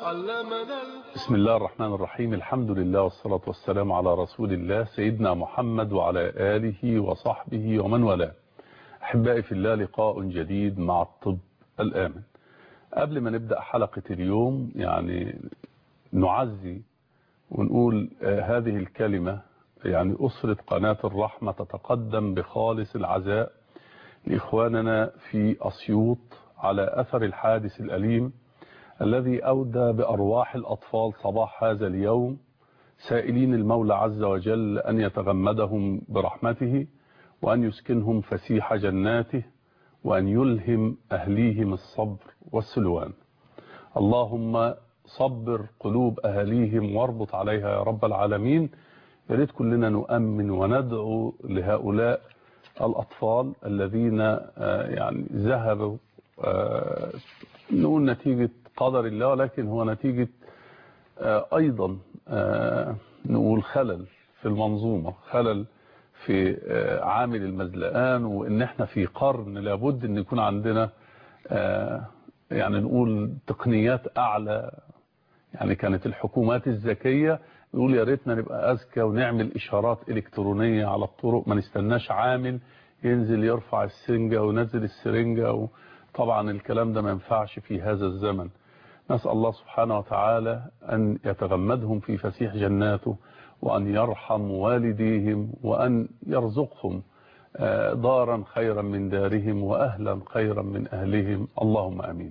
علمنا بسم الله الرحمن الرحيم الحمد لله والصلاة والسلام على رسول الله سيدنا محمد وعلى آله وصحبه ومن والاه أحبائي في الله لقاء جديد مع الطب الآمن قبل ما نبدأ حلقة اليوم يعني نعزي ونقول آه هذه الكلمة يعني أسرة قناة الرحمة تتقدم بخالص العزاء لإخواننا في أسيوط على أثر الحادث الأليم الذي أودى بأرواح الأطفال صباح هذا اليوم سائلين المولى عز وجل أن يتغمدهم برحمته وأن يسكنهم فسيح جناته وأن يلهم أهليهم الصبر والسلوان اللهم صبر قلوب أهليهم واربط عليها يا رب العالمين يريد كلنا نؤمن وندعو لهؤلاء الأطفال الذين يعني ذهبوا نقول نتيجة قدر الله ولكن هو نتيجة أيضا نقول خلل في المنظومة خلل في عامل المزلقان وإن احنا في قرن لابد أن يكون عندنا يعني نقول تقنيات أعلى يعني كانت الحكومات الذكية يقول يا ريتنا نبقى أذكى ونعمل إشارات إلكترونية على الطرق ما نستناش عامل ينزل يرفع السرنجة وينزل السرنجة طبعا الكلام ده ما ينفعش في هذا الزمن نسأل الله سبحانه وتعالى أن يتغمدهم في فسيح جناته وأن يرحم والديهم وأن يرزقهم دارا خيرا من دارهم وأهلا خيرا من أهلهم اللهم أمين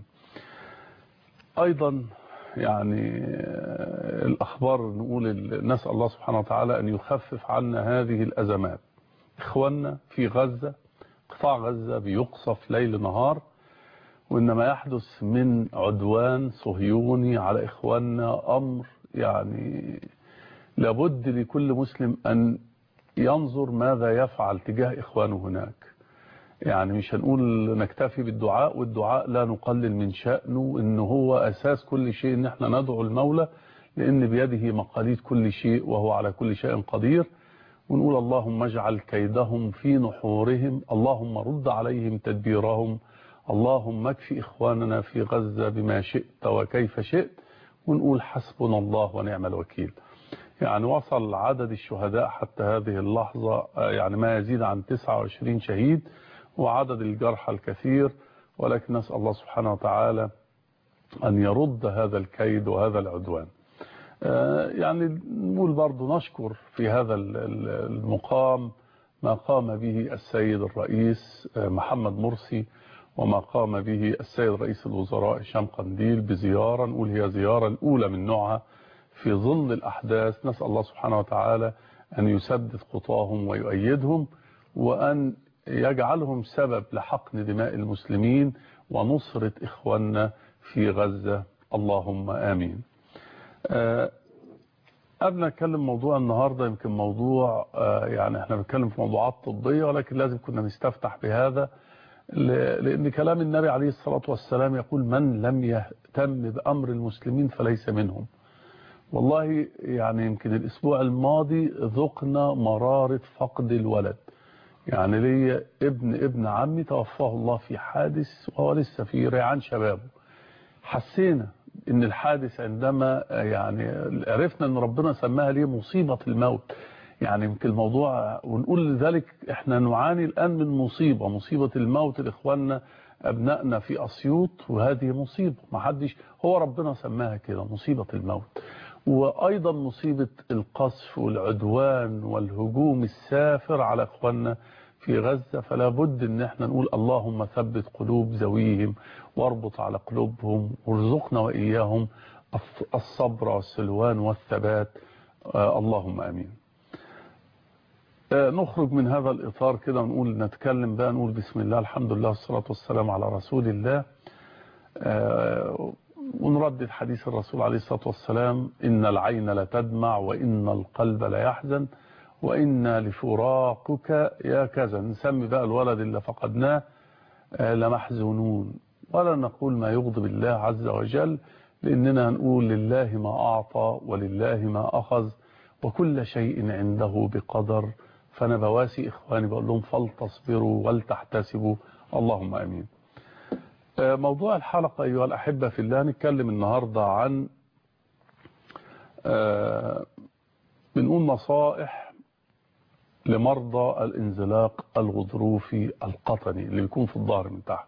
أيضا يعني الأخبار نقول نسأل الله سبحانه وتعالى أن يخفف عنا هذه الأزمات إخواننا في غزة قطاع غزة بيقصف ليل نهار وإنما يحدث من عدوان صهيوني على إخواننا أمر يعني لابد لكل مسلم أن ينظر ماذا يفعل تجاه إخوانه هناك يعني مش هنقول نكتفي بالدعاء والدعاء لا نقلل من شأنه إن هو أساس كل شيء إن احنا ندعو المولى لأن بيده مقاليد كل شيء وهو على كل شيء قدير ونقول اللهم اجعل كيدهم في نحورهم اللهم رد عليهم تدبيرهم اللهم اكفي إخواننا في غزة بما شئت وكيف شئت ونقول حسبنا الله ونعم الوكيل يعني وصل عدد الشهداء حتى هذه اللحظة يعني ما يزيد عن 29 شهيد وعدد الجرحى الكثير ولكن نسأل الله سبحانه وتعالى أن يرد هذا الكيد وهذا العدوان يعني نقول برضو نشكر في هذا المقام ما قام به السيد الرئيس محمد مرسي وما قام به السيد رئيس الوزراء هشام قنديل بزيارة نقول هي زيارة الأولى من نوعها في ظل الأحداث نسأل الله سبحانه وتعالى أن يسدد خطاهم ويؤيدهم وأن يجعلهم سبب لحقن دماء المسلمين ونصرة إخواننا في غزة اللهم آمين أه قبل نتكلم موضوع النهاردة يمكن موضوع أه يعني احنا بنتكلم في موضوعات طبية ولكن لازم كنا نستفتح بهذا لأن كلام النبي عليه الصلاة والسلام يقول من لم يهتم بأمر المسلمين فليس منهم والله يعني يمكن الأسبوع الماضي ذقنا مرارة فقد الولد يعني لي ابن ابن عمي توفاه الله في حادث وهو لسه في ريعان شبابه حسينا ان الحادث عندما يعني عرفنا ان ربنا سماها ليه مصيبة الموت يعني يمكن الموضوع ونقول لذلك احنا نعاني الآن من مصيبة مصيبة الموت لإخواننا أبنائنا في أسيوط وهذه مصيبة ما حدش هو ربنا سماها كده مصيبة الموت وأيضا مصيبة القصف والعدوان والهجوم السافر على إخواننا في غزة فلا بد ان احنا نقول اللهم ثبت قلوب ذويهم واربط على قلوبهم وارزقنا وإياهم الصبر والسلوان والثبات آه اللهم أمين آه نخرج من هذا الإطار كده ونقول نتكلم بقى نقول بسم الله الحمد لله والصلاة والسلام على رسول الله آه ونردد حديث الرسول عليه الصلاة والسلام إن العين لتدمع وإن القلب ليحزن وإنا لفراقك يا كذا نسمي بقى الولد اللي فقدناه لمحزونون ولا نقول ما يغضب الله عز وجل لأننا نقول لله ما أعطى ولله ما أخذ وكل شيء عنده بقدر فأنا بواسي إخواني بقول لهم فلتصبروا ولتحتسبوا اللهم أمين موضوع الحلقة أيها الأحبة في الله نتكلم النهاردة عن آه، بنقول نصائح لمرضى الانزلاق الغضروفي القطني اللي بيكون في الظهر من تحت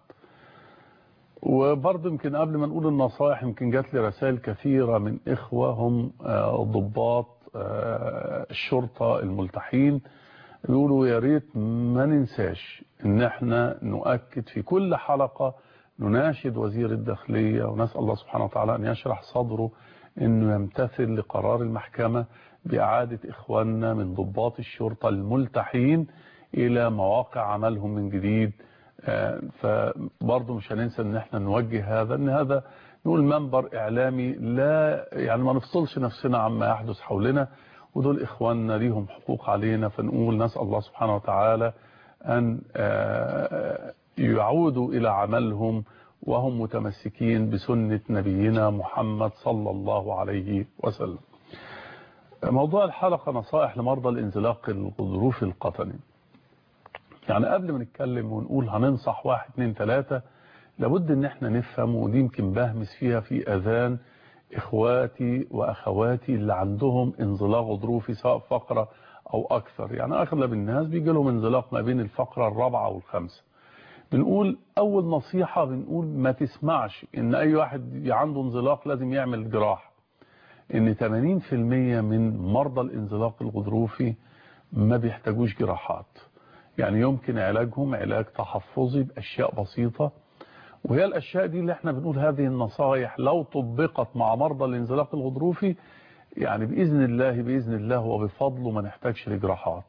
وبرضه يمكن قبل ما نقول النصائح يمكن جات لي رسائل كثيرة من إخوة هم آه، ضباط آه، الشرطة الملتحين بيقولوا يا ريت ما ننساش ان احنا نؤكد في كل حلقة نناشد وزير الداخلية ونسأل الله سبحانه وتعالى ان يشرح صدره انه يمتثل لقرار المحكمة باعادة اخواننا من ضباط الشرطة الملتحين الى مواقع عملهم من جديد آه، فبرضه مش هننسى ان احنا نوجه هذا ان هذا نقول منبر اعلامي لا يعني ما نفصلش نفسنا عما يحدث حولنا ودول اخواننا ليهم حقوق علينا فنقول نسأل الله سبحانه وتعالى ان آه، يعودوا الى عملهم وهم متمسكين بسنة نبينا محمد صلى الله عليه وسلم موضوع الحلقة نصائح لمرضى الانزلاق الغضروفي القطني يعني قبل ما نتكلم ونقول هننصح واحد اتنين تلاتة لابد ان احنا نفهم ودي يمكن بهمس فيها في اذان اخواتي واخواتي اللي عندهم انزلاق غضروفي سواء فقرة او اكثر يعني اغلب الناس بيجي لهم انزلاق ما بين الفقرة الرابعة والخامسة بنقول اول نصيحة بنقول ما تسمعش ان اي واحد عنده انزلاق لازم يعمل جراحة ان 80% من مرضى الانزلاق الغضروفي ما بيحتاجوش جراحات يعني يمكن علاجهم علاج تحفظي باشياء بسيطة وهي الاشياء دي اللي احنا بنقول هذه النصائح لو طبقت مع مرضى الانزلاق الغضروفي يعني باذن الله باذن الله وبفضله ما نحتاجش لجراحات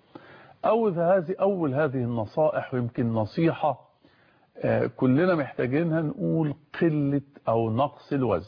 اول هذه اول هذه النصائح ويمكن نصيحة آه، كلنا محتاجينها نقول قلة او نقص الوزن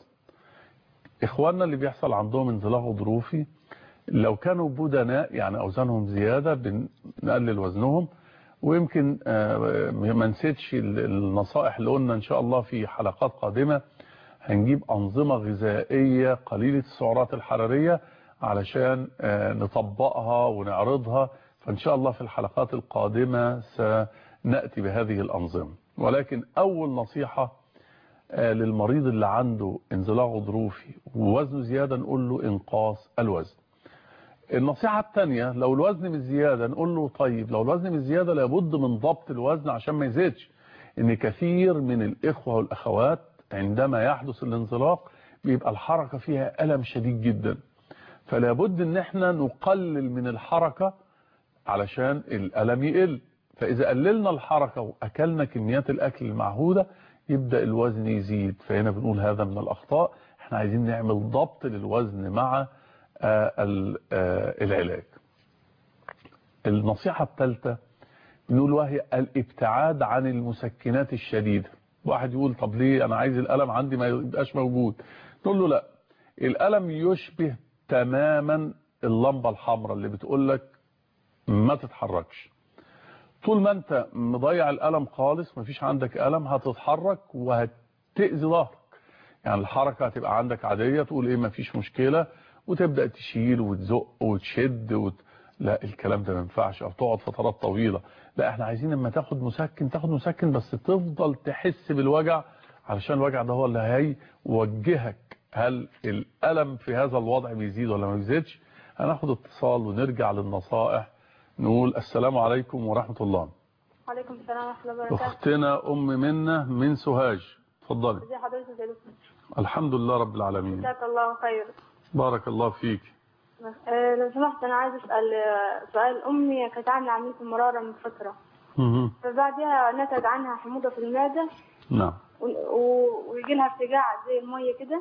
اخواننا اللي بيحصل عندهم انزلاق غضروفي لو كانوا بدناء يعني اوزانهم زيادة بنقلل وزنهم ويمكن آه، ما نسيتش النصائح اللي قلنا ان شاء الله في حلقات قادمة هنجيب انظمة غذائية قليلة السعرات الحرارية علشان آه، نطبقها ونعرضها فان شاء الله في الحلقات القادمة سنأتي بهذه الانظمة ولكن اول نصيحة آه، للمريض اللي عنده انزلاق غضروفي ووزنه زيادة نقول له انقاص الوزن النصيحة الثانية لو الوزن مش زيادة نقول له طيب لو الوزن مش زيادة لابد من ضبط الوزن عشان ما يزيدش ان كثير من الاخوة والاخوات عندما يحدث الانزلاق بيبقى الحركة فيها ألم شديد جدا فلابد ان احنا نقلل من الحركة علشان الألم يقل فإذا قللنا الحركة وأكلنا كميات الأكل المعهودة يبدأ الوزن يزيد فهنا بنقول هذا من الأخطاء احنا عايزين نعمل ضبط للوزن مع آه، ال- آه، العلاج النصيحة الثالثة بنقول وهي الابتعاد عن المسكنات الشديدة واحد يقول طب ليه انا عايز الألم عندي ما يبقاش موجود نقول له لا الألم يشبه تماما اللمبة الحمراء اللي بتقول لك ما تتحركش طول ما انت مضيع الألم خالص مفيش عندك ألم هتتحرك وهتأذي ظهرك يعني الحركة هتبقى عندك عادية تقول ايه مفيش مشكلة وتبدأ تشيل وتزق وتشد وت... لا الكلام ده ما ينفعش او تقعد فترات طويلة لا احنا عايزين لما تاخد مسكن تاخد مسكن بس تفضل تحس بالوجع علشان الوجع ده هو اللي هيوجهك هل الألم في هذا الوضع بيزيد ولا ما بيزيدش هناخد اتصال ونرجع للنصائح نقول السلام عليكم ورحمة الله وعليكم السلام ورحمة الله وبركاته اختنا ام منة من سوهاج اتفضلي ازي حضرتك يا دكتور الحمد لله رب العالمين جزاك الله خير بارك الله فيك آه، لو سمحت انا عايز اسال آه، سؤال امي كانت عامله عمليه المراره من فتره مهم. فبعدها نتج عنها حموضه في المعده نعم ويجي لها ارتجاع زي الميه كده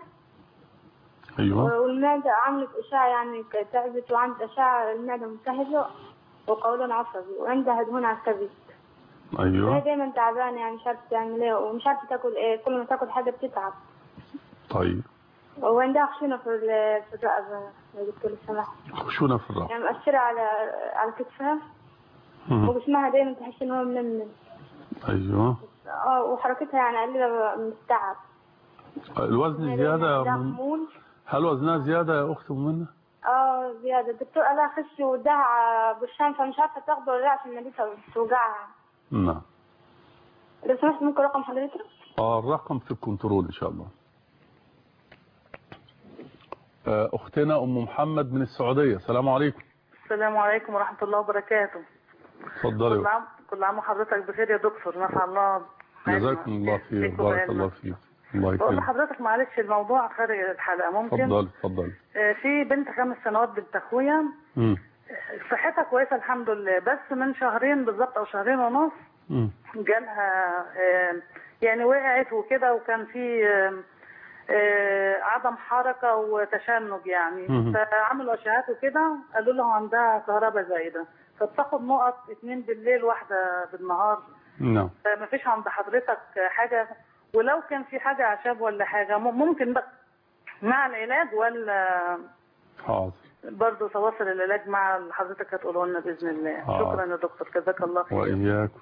ايوه والمعده عملت اشعه يعني كانت تعبت وعملت اشعه المعده ملتهبه وقولون عصبي وعندها دهون على الكبد هي ايوه دايما تعبانه يعني مش عارفه تعمل ايه ومش عارفه تاكل ايه كل ما تاكل حاجه بتتعب طيب وعندها خشونه في ال- في الرقبه يا دكتور لو سمحت خشونة في الرأس يعني مأثرة على على كتفها مهم. وجسمها دايما تحس ان هو منمل ايوه اه وحركتها يعني قليلة من التعب الوزن زيادة يا عندها من... خمول هل وزنها زيادة يا اخت ام منة اه زيادة الدكتور قالها خش وداها برشام فمش عارفة تاخده ولا لا عشان معدتها بتوجعها نعم لو سمحت ممكن رقم حضرتك اه الرقم في الكنترول ان شاء الله آه، اختنا ام محمد من السعودية السلام عليكم السلام عليكم ورحمة الله وبركاته اتفضلي كل عام كل عام وحضرتك بخير يا دكتور نفع الله جزاكم الله خير فيكم بارك وبيننا. الله فيك الله بقول يكرمك لحضرتك معلش الموضوع خارج الحلقة ممكن اتفضلي اتفضلي آه، في بنت خمس سنوات بنت اخويا مم. صحتها كويسة الحمد لله بس من شهرين بالظبط او شهرين ونص مم. جالها آه، يعني وقعت وكده وكان في آه، آه، عدم حركة وتشنج يعني مهم. فعملوا اشعات وكده قالوا لها عندها كهرباء زايدة فبتاخد نقط اتنين بالليل واحدة بالنهار نعم فما فيش عند حضرتك حاجة ولو كان في حاجة اعشاب ولا حاجة م- ممكن بقى مع العلاج ولا حاضر برضه تواصل العلاج مع اللي حضرتك هتقوله لنا بإذن الله آه. شكرا يا دكتور جزاك الله خير وإياكم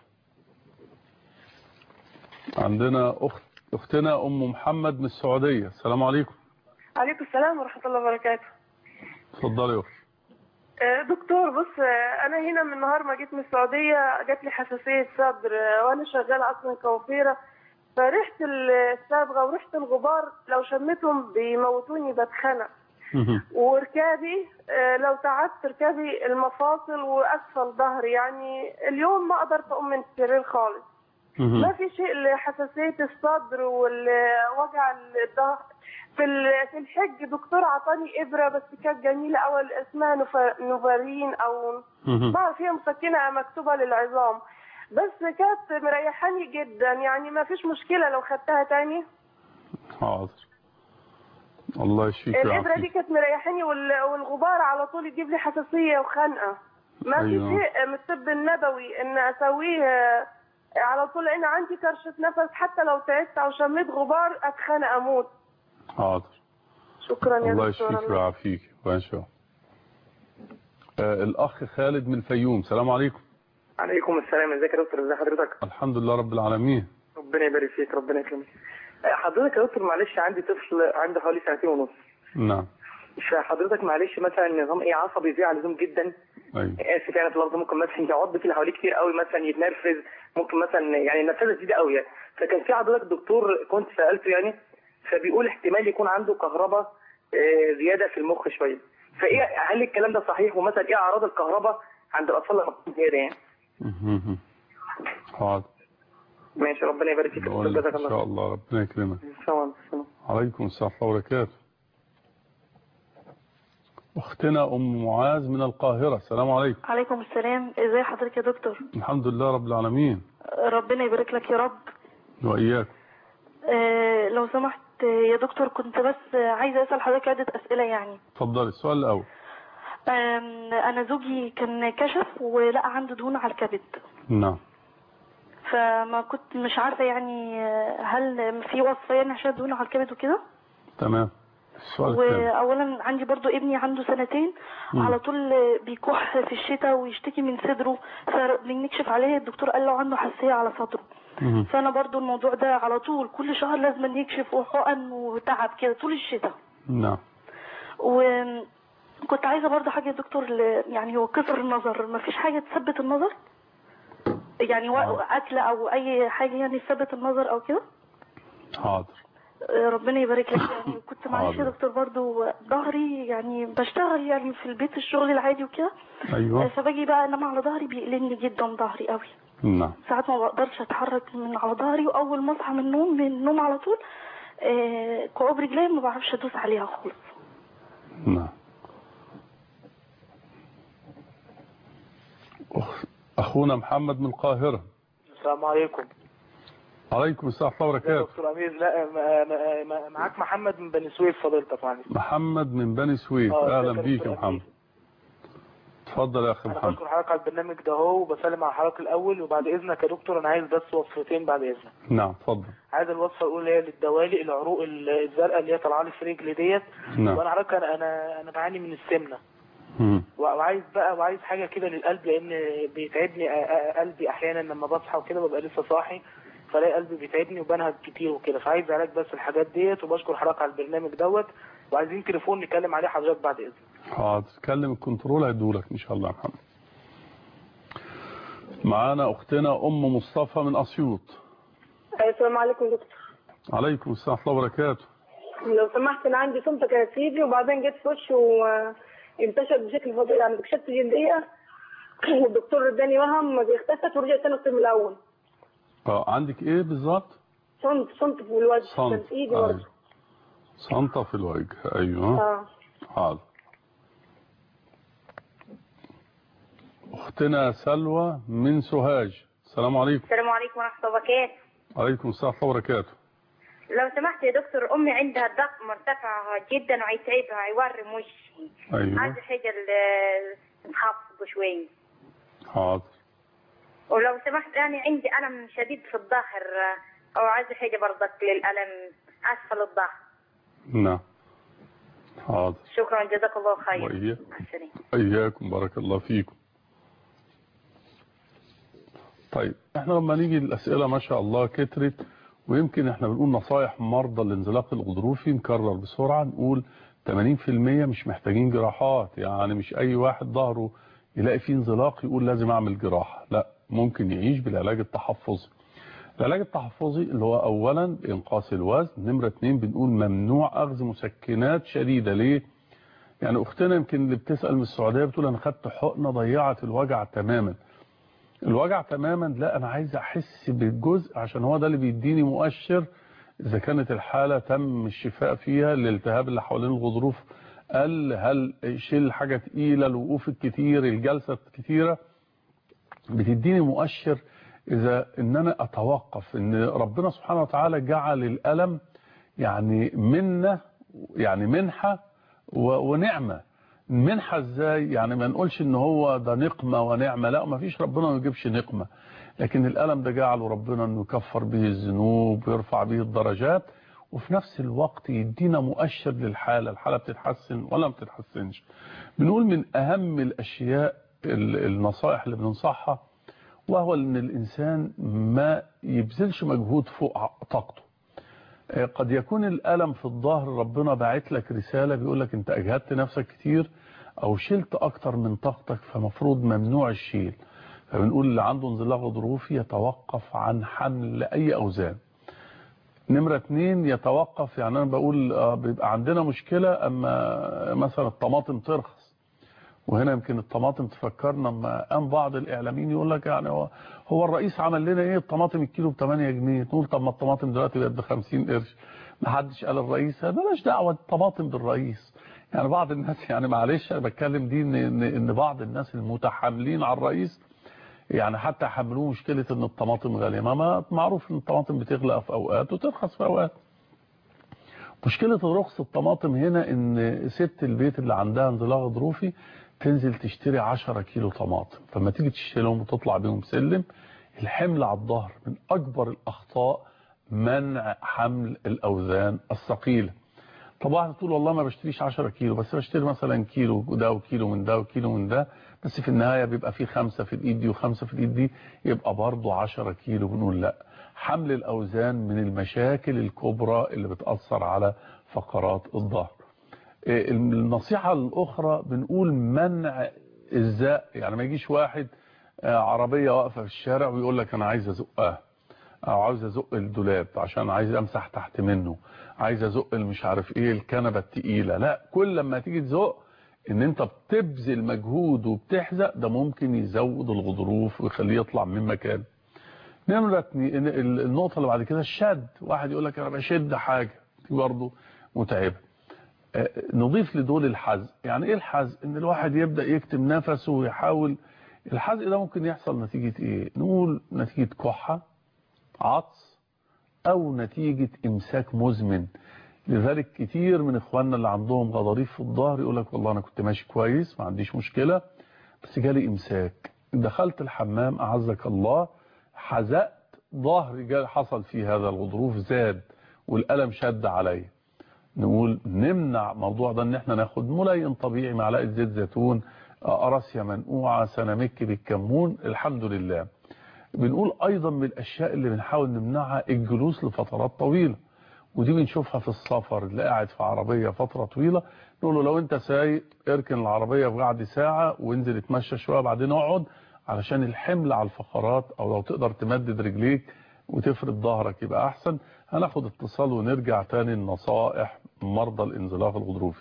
عندنا أخت أختنا أم محمد من السعودية السلام عليكم عليكم السلام ورحمة الله وبركاته اتفضلي يا أختي آه، دكتور بص آه، أنا هنا من نهار ما جيت من السعودية جات لي حساسية صدر آه، وأنا شغالة أصلا كوفيرة فريحة الصبغة وريحة الغبار لو شميتهم بيموتوني بتخنق مهم. وركابي آه، لو تعبت ركابي المفاصل وأسفل ظهري يعني اليوم ما قدرت أقوم من السرير خالص ما مهم. في شيء لحساسية الصدر والوجع الظهر في ال- في الحج دكتور عطاني إبرة بس كانت جميلة أول اسمها نوفا- نوفارين أو مهم. ما فيها مسكنة مكتوبة للعظام بس كانت مريحاني جدا يعني ما فيش مشكلة لو خدتها تاني حاضر الله يشفيك الإبرة دي ويعافيك كانت مريحاني وال- والغبار على طول يجيب لي حساسية وخنقة ما في أيوة. شيء من الطب النبوي إن أسويه آه، على طول لأن عندي كرشة نفس حتى لو تعبت أو شميت غبار أتخنق أموت حاضر شكرا يا الله دكتور يشفيك ويعافيك وإن شاء الله آه، الأخ خالد من الفيوم السلام عليكم عليكم السلام ازيك يا دكتور ازي حضرتك الحمد لله رب العالمين ربنا يبارك فيك ربنا يكرمك آه، حضرتك يا دكتور معلش عندي طفل عنده حوالي سنتين ونص نعم فحضرتك معلش مثلا نظام ايه عصبي زي على اللزوم جدا أيوة اسف يعني في اللفظ ممكن مثلا يقعد في اللي حواليه كتير قوي مثلا يتنرفز ممكن مثلا يعني النرفزه تزيد قوي يعني. فكان في حضرتك دكتور كنت سالته يعني فبيقول احتمال يكون عنده كهرباء آه، زياده في المخ شويه فايه هل الكلام ده صحيح ومثلا ايه اعراض الكهرباء عند الاطفال لما تكون زياده يعني مهم. حاضر ماشي ربنا يبارك فيك بقول لك جزاك إن شاء الله الله ربنا يكرمك سلام سلام عليكم السلام ورحمة الله وبركاته أختنا أم معاذ من القاهرة السلام عليكم عليكم السلام ازي حضرتك يا دكتور الحمد لله رب العالمين ربنا يبارك لك يا رب وإياك آه، لو سمحت آه، يا دكتور كنت بس آه، عايزه اسال حضرتك عده اسئله يعني اتفضلي السؤال الأول آم، انا زوجي كان كشف ولقى عنده دهون على الكبد نعم فما كنت مش عارفه يعني آه، هل في وصفه يعني عشان دهون على الكبد وكده تمام السؤال الثاني واولا عندي برضو ابني عنده سنتين مم. على طول آه، بيكح في الشتاء ويشتكي من صدره فبنكشف عليه الدكتور قال له عنده حساسيه على صدره مهم. فانا برضو الموضوع ده على طول كل شهر لازم يكشف وحقن وتعب كده طول الشتاء نعم وكنت عايزه برضو حاجه يا دكتور ل- يعني هو كسر النظر ما فيش حاجه تثبت النظر يعني و- آه. اكل او اي حاجه يعني تثبت النظر او كده حاضر آه، ربنا يبارك لك يعني كنت معلش يا حاضر. دكتور برضو ظهري يعني بشتغل يعني في البيت الشغل العادي وكده آه، أيوة فباجي بقى انام على ظهري بيقلني جدا ظهري قوي نعم ساعات ما بقدرش اتحرك من على ظهري واول ما اصحى من النوم من النوم على طول آه، كعوب رجلي ما بعرفش ادوس عليها خالص نعم أخ... أخونا محمد من القاهرة السلام عليكم عليكم السلام ورحمة الله يا وبركاته دكتور امير لا ما- ما- ما- معاك محمد من بني سويف فضيلتك معلش محمد من بني سويف آه، أهلا ازيك يا بيك يا دكتور محمد أمير؟ اتفضل يا أخي انا محمد بشكر حضرتك على البرنامج ده اهو وبسلم على حضرتك الاول وبعد اذنك يا دكتور انا عايز بس وصفتين بعد اذنك نعم اتفضل عايز الوصفه الاولى هي للدوالي العروق ال- الزرقاء اللي هي طالعه لي في رجلي ديت نعم وانا حضرتك انا انا انا بعاني من السمنه مم. وعايز بقى وعايز حاجه كده للقلب لان بيتعبني أ- أ- قلبي احيانا لما بصحى وكده ببقى لسه صاحي فلاقي قلبي بيتعبني وبنهج كتير وكده فعايز علاج بس الحاجات ديت وبشكر حضرتك على البرنامج دوت وعايزين تليفون نتكلم عليه حضرتك بعد اذنك حاضر كلم الكنترول هيدولك ان شاء الله يا محمد معانا اختنا ام مصطفى من اسيوط السلام عليكم دكتور عليكم السلام ورحمه الله وبركاته لو سمحت انا عندي سمطه كانت في ايدي وبعدين جت في وشي وانتشر بشكل فظيع يعني كشفت جلديه والدكتور اداني وهم اختفت ورجعت تاني من الاول اه عندك ايه بالظبط صمت صمت في الوجه كان صنط في ايدي أيوة. برضه صنطة في الوجه ايوه اه حاضر اختنا سلوى من سوهاج السلام عليكم السلام عليكم ورحمة الله وبركاته عليكم السلام ورحمة الله وبركاته لو سمحت يا دكتور أمي عندها الضغط مرتفع جدا وهيتعبها هيورم وشي ايوه عايزة حاجة ال- نخفضه شوية حاضر ولو سمحت يعني عندي ألم شديد في الظهر أو عايزة حاجة برضك للألم أسفل الظهر نعم حاضر شكرا جزاك الله خير وإياك مع السلامة إياكم بارك الله فيكم طيب احنا لما نيجي الأسئلة ما شاء الله كترت ويمكن احنا بنقول نصايح مرضى الانزلاق الغضروفي نكرر بسرعة نقول 80% مش محتاجين جراحات يعني مش أي واحد ظهره يلاقي فيه انزلاق يقول لازم أعمل جراحة لا ممكن يعيش بالعلاج التحفظي العلاج التحفظي اللي هو أولا إنقاص الوزن نمرة اتنين بنقول ممنوع أخذ مسكنات شديدة ليه يعني اختنا يمكن اللي بتسأل من السعودية بتقول انا خدت حقنة ضيعت الوجع تماما الوجع تماما لا انا عايز احس بالجزء عشان هو ده اللي بيديني مؤشر اذا كانت الحالة تم الشفاء فيها الالتهاب اللي حوالين الغضروف قل هل شيل حاجة تقيلة الوقوف الكتير الجلسة الكتيرة بتديني مؤشر اذا ان انا اتوقف ان ربنا سبحانه وتعالى جعل الالم يعني منه يعني منحة و- ونعمة منحة ازاي يعني ما نقولش ان هو ده نقمة ونعمة لا ما فيش ربنا ما يجيبش نقمة لكن الألم ده جعله ربنا انه يكفر به الذنوب ويرفع به الدرجات وفي نفس الوقت يدينا مؤشر للحالة الحالة بتتحسن ولا ما بتتحسنش بنقول من أهم الأشياء ال- النصائح اللي بننصحها وهو ان الإنسان ما يبذلش مجهود فوق طاقته آه، قد يكون الألم في الظهر ربنا باعت لك رسالة بيقول لك انت أجهدت نفسك كتير أو شلت أكتر من طاقتك فمفروض ممنوع الشيل فبنقول اللي عنده انزلاق غضروفي يتوقف عن حمل أي أوزان نمرة اتنين يتوقف يعني أنا بقول آه، بيبقى عندنا مشكلة أما مثلا الطماطم ترخص وهنا يمكن الطماطم تفكرنا لما قام بعض الاعلاميين يقول لك يعني هو هو الرئيس عمل لنا ايه الطماطم الكيلو ب 8 جنيه نقول طب ما الطماطم دلوقتي بقت ب 50 قرش ما حدش قال الرئيس بلاش دعوه الطماطم بالرئيس يعني بعض الناس يعني معلش انا بتكلم دي ان ان إن بعض الناس المتحاملين على الرئيس يعني حتى حملوه مشكله ان الطماطم غاليه ما ما معروف ان الطماطم بتغلى في اوقات وترخص في اوقات مشكلة رخص الطماطم هنا ان ست البيت اللي عندها انزلاق غضروفي تنزل تشتري 10 كيلو طماطم فما تيجي تشتريهم وتطلع بيهم سلم الحمل على الظهر من اكبر الاخطاء منع حمل الاوزان الثقيله طبعا تقول والله ما بشتريش 10 كيلو بس بشتري مثلا كيلو ده وكيلو من ده وكيلو من ده بس في النهاية بيبقى في خمسة في الايد دي وخمسة في الايد دي يبقى برضه 10 كيلو بنقول لا حمل الاوزان من المشاكل الكبرى اللي بتأثر على فقرات الظهر إيه النصيحة الاخرى بنقول منع الزق يعني ما يجيش واحد آه، عربية واقفة في الشارع ويقول لك انا عايز ازقها او عاوز ازق الدولاب عشان عايز امسح تحت منه عايز ازق مش عارف ايه الكنبه التقيله لا كل لما تيجي تزق ان انت بتبذل مجهود وبتحزق ده ممكن يزود الغضروف ويخليه يطلع من مكانه نمرة اتنين- ال- النقطة اللي بعد كده الشد واحد يقول لك انا بشد حاجة دي برضه متعبة آه، نضيف لدول الحزق يعني ايه الحزق ان الواحد يبدأ يكتم نفسه ويحاول الحزق ده ممكن يحصل نتيجة ايه نقول نتيجة كحة عطس او نتيجة امساك مزمن لذلك كتير من اخواننا اللي عندهم غضاريف في الظهر يقول لك والله انا كنت ماشي كويس ما عنديش مشكلة بس جالي امساك دخلت الحمام اعزك الله حزقت ظهري جال حصل فيه هذا الغضروف زاد والالم شد عليا نقول نمنع موضوع ده ان احنا ناخد ملين طبيعي معلقه زيت زيتون قراصيه منقوعه سنامك بالكمون الحمد لله بنقول ايضا من الاشياء اللي بنحاول نمنعها الجلوس لفترات طويله ودي بنشوفها في السفر اللي قاعد في عربيه فتره طويله نقول له لو انت سايق اركن العربيه بعد ساعه وانزل اتمشى شويه بعدين اقعد علشان الحمل على الفقرات او لو تقدر تمدد رجليك وتفرد ظهرك يبقى احسن هناخد اتصال ونرجع تاني النصائح مرضى الانزلاق الغضروفي